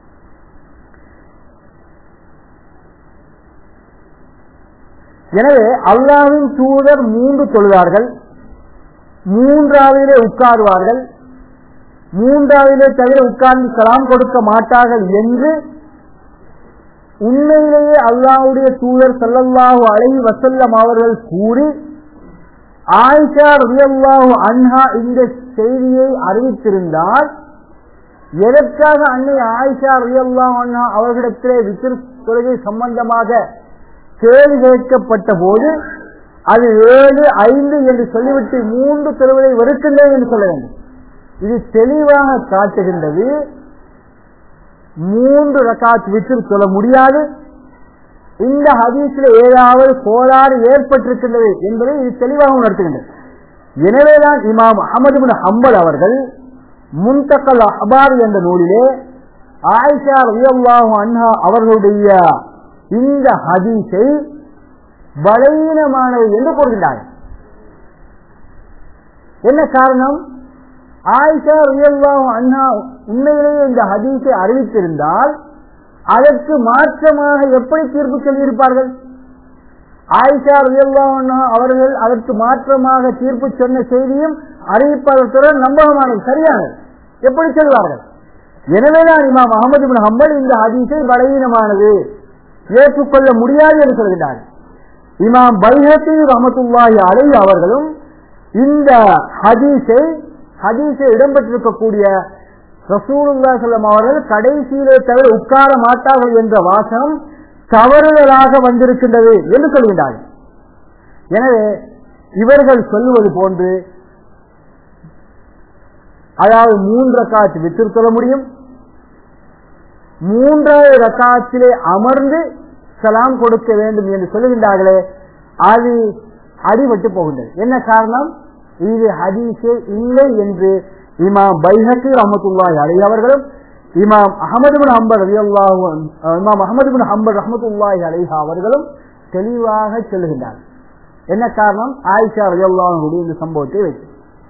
எனவே அல்லாவின் தூதர் மூன்று தொழுதார்கள் மூன்றாவதிலே உட்காருவார்கள் மூன்றாவதிலே தவிர உட்கார்ந்து சலாம் கொடுக்க மாட்டார்கள் என்று உண்மையிலேயே அல்லாவுடைய தூதர் சல்லல்லாஹு அலைஹி வசல்லம் அவர்கள் கூறி ஆயிஷா ரியல்லாஹு அன்ஹா இந்த செய்தியை அறிவித்திருந்தால் எதற்காக அன்னை ஆயிஷா ரியல்லாஹு அன்ஹா அவர்களிடத்திலே விசிறு தொழுகை சம்பந்தமாக கேள்வி கேட்கப்பட்ட போது அது ஏழு ஐந்து என்று சொல்லிவிட்டு மூன்று தொழுவதை வெறுக்கின்றேன் என்று சொல்ல வேண்டும் இது தெளிவாக காட்டுகின்றது மூன்று ரகாத் விட்டு சொல்ல முடியாது இந்த ஹதீஸில் ஏதாவது கோளாறு ஏற்பட்டிருக்கின்றது என்பதை இது தெளிவாக உணர்த்துகின்றது எனவேதான் இமாம் அகமது பின் ஹம்பல் அவர்கள் முன்தக்கல் அஹ்பார் என்ற நூலிலே ஆயிஷா ரலியல்லாஹு அன்ஹா அவர்களுடைய இந்த ஹதீஸை பலவீனமானது என்று கூறுகின்றார்கள் என்ன காரணம் ஆயிஷா ரியல்லாஹு அண்ணா உண்மையிலேயே இந்த ஹதீஸை அறிவித்திருந்தால் அதற்கு மாற்றமாக எப்படி தீர்ப்பு சொல்லியிருப்பார்கள் ஆயிஷா ரியல்லாஹு அண்ணா அவர்கள் அதற்கு மாற்றமாக தீர்ப்பு சொன்ன செய்தியும் அறிவிப்பதற்குடன் நம்பகமானது சரியானது எப்படி சொல்வார்கள் எனவேதான் இமாம் அகமது பின் ஹம்பல் இந்த ஹதீஸை பலவீனமானது ஏற்றுக்கொள்ள முடியாது என்று சொல்கிறார் இமாம் பைஹத்தி ரஹமத்துல்லாஹி அலை அவர்களும் இந்த ஹதீஸை ஹதீஸை இடம்பெற்றிருக்கக்கூடிய ரசூலுல்லா செல்லம் அவர்கள் கடைசியிலே தவிர உட்கார மாட்டார்கள் என்ற வாசகம் தவறுதலாக வந்திருக்கின்றது என்று சொல்கின்றார்கள் எனவே இவர்கள் சொல்லுவது போன்று அதாவது மூன்று ரக்காத்து வித்து சொல்ல முடியும் மூன்றாவது ரக்காத்திலே அமர்ந்து சலாம் கொடுக்க வேண்டும் என்று சொல்லுகின்றார்களே அது அடிபட்டு போகின்றது என்ன காரணம் இது ஹதீஸே இல்லை என்று இமாம் பைஹக்கி ரஹமத்துல்லாஹி அலி அவர்களும் இமாம் அகமது பின் ஹம்பர் ரலியல்லாஹு இமாம் அகமது பின் ஹம்பர் ரஹமத்துல்லாஹி அலைஹா அவர்களும் தெளிவாக சொல்லுகின்றார் என்ன காரணம் ஆயிஷா ரலியல்லாஹு இந்த சம்பவத்தை வைத்து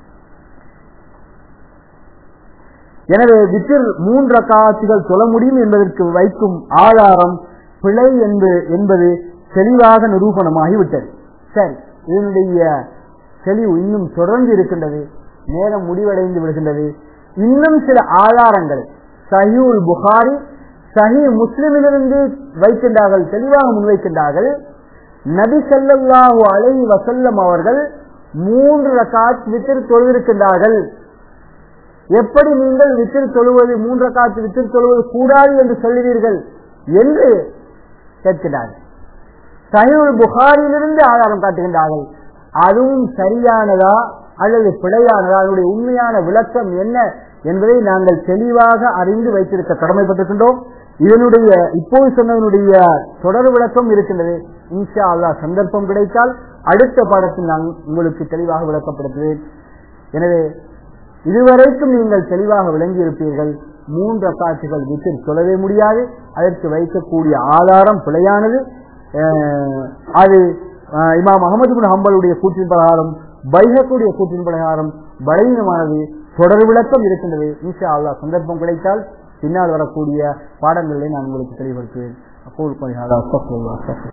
எனவே வித்திர் மூன்று காட்சிகள் சொல்ல முடியும் என்பதற்கு வைக்கும் ஆதாரம் பிழை என்பது தெளிவாக நிரூபணமாகிவிட்டது சரி இதனுடைய தெளிவு இன்னும் தொடர்ந்து இருக்கின்றது நேரம் முடிவடைந்து விடுகின்றது இன்னும் சில ஆதாரங்கள் சஹியுல் புகாரி சஹி முஸ்லிமிலிருந்து வைக்கின்றார்கள் தெளிவாக முன்வைக்கின்றார்கள் நபி சல்லாஹூ அலஹி வசல்லம் அவர்கள் மூன்று ரகாத் வித்திர் தொழுதிருக்கின்றார்கள் எப்படி நீங்கள் வித்திர் தொழுவது மூன்று ரகாத்து வித்திர் தொழுவது கூடாது என்று சொல்லுவீர்கள் என்று கேட்கிறார்கள் சஹியுல் புகாரிலிருந்து ஆதாரம் காட்டுகின்றார்கள் அதுவும் சரியானதா அல்லது பிழையானதா அதனுடைய உண்மையான விளக்கம் என்ன என்பதை நாங்கள் தெளிவாக அறிந்து வைத்திருக்க கடமைப்பட்டிருக்கின்றோம் இதனுடைய இப்போது சொன்னதனுடைய தொடர் விளக்கம் இருக்கின்றது இன்ஷா அல்லா சந்தர்ப்பம் கிடைத்தால் அடுத்த பாடத்தில் நான் உங்களுக்கு தெளிவாக விளக்கப்படுத்துவேன் எனவே இதுவரைக்கும் நீங்கள் தெளிவாக விளங்கி இருப்பீர்கள் மூன்று காட்சிகள் விட்டு சொல்லவே முடியாது அதற்கு வைக்கக்கூடிய ஆதாரம் பிழையானது அது இமாம் அகமது பின் ஹம்பலுடைய கூற்றின் பிரகாரம் பைகக்கூடிய கூற்றின் பிரகாரம் பலவீனமானது தொடர் விளக்கம் இருக்கின்றது இன்ஷா அல்லாஹ் சந்தர்ப்பம் கிடைத்தால் பின்னால் வரக்கூடிய பாடங்களிலே நான் உங்களுக்கு தெளிவுபடுத்துவேன் அப்போது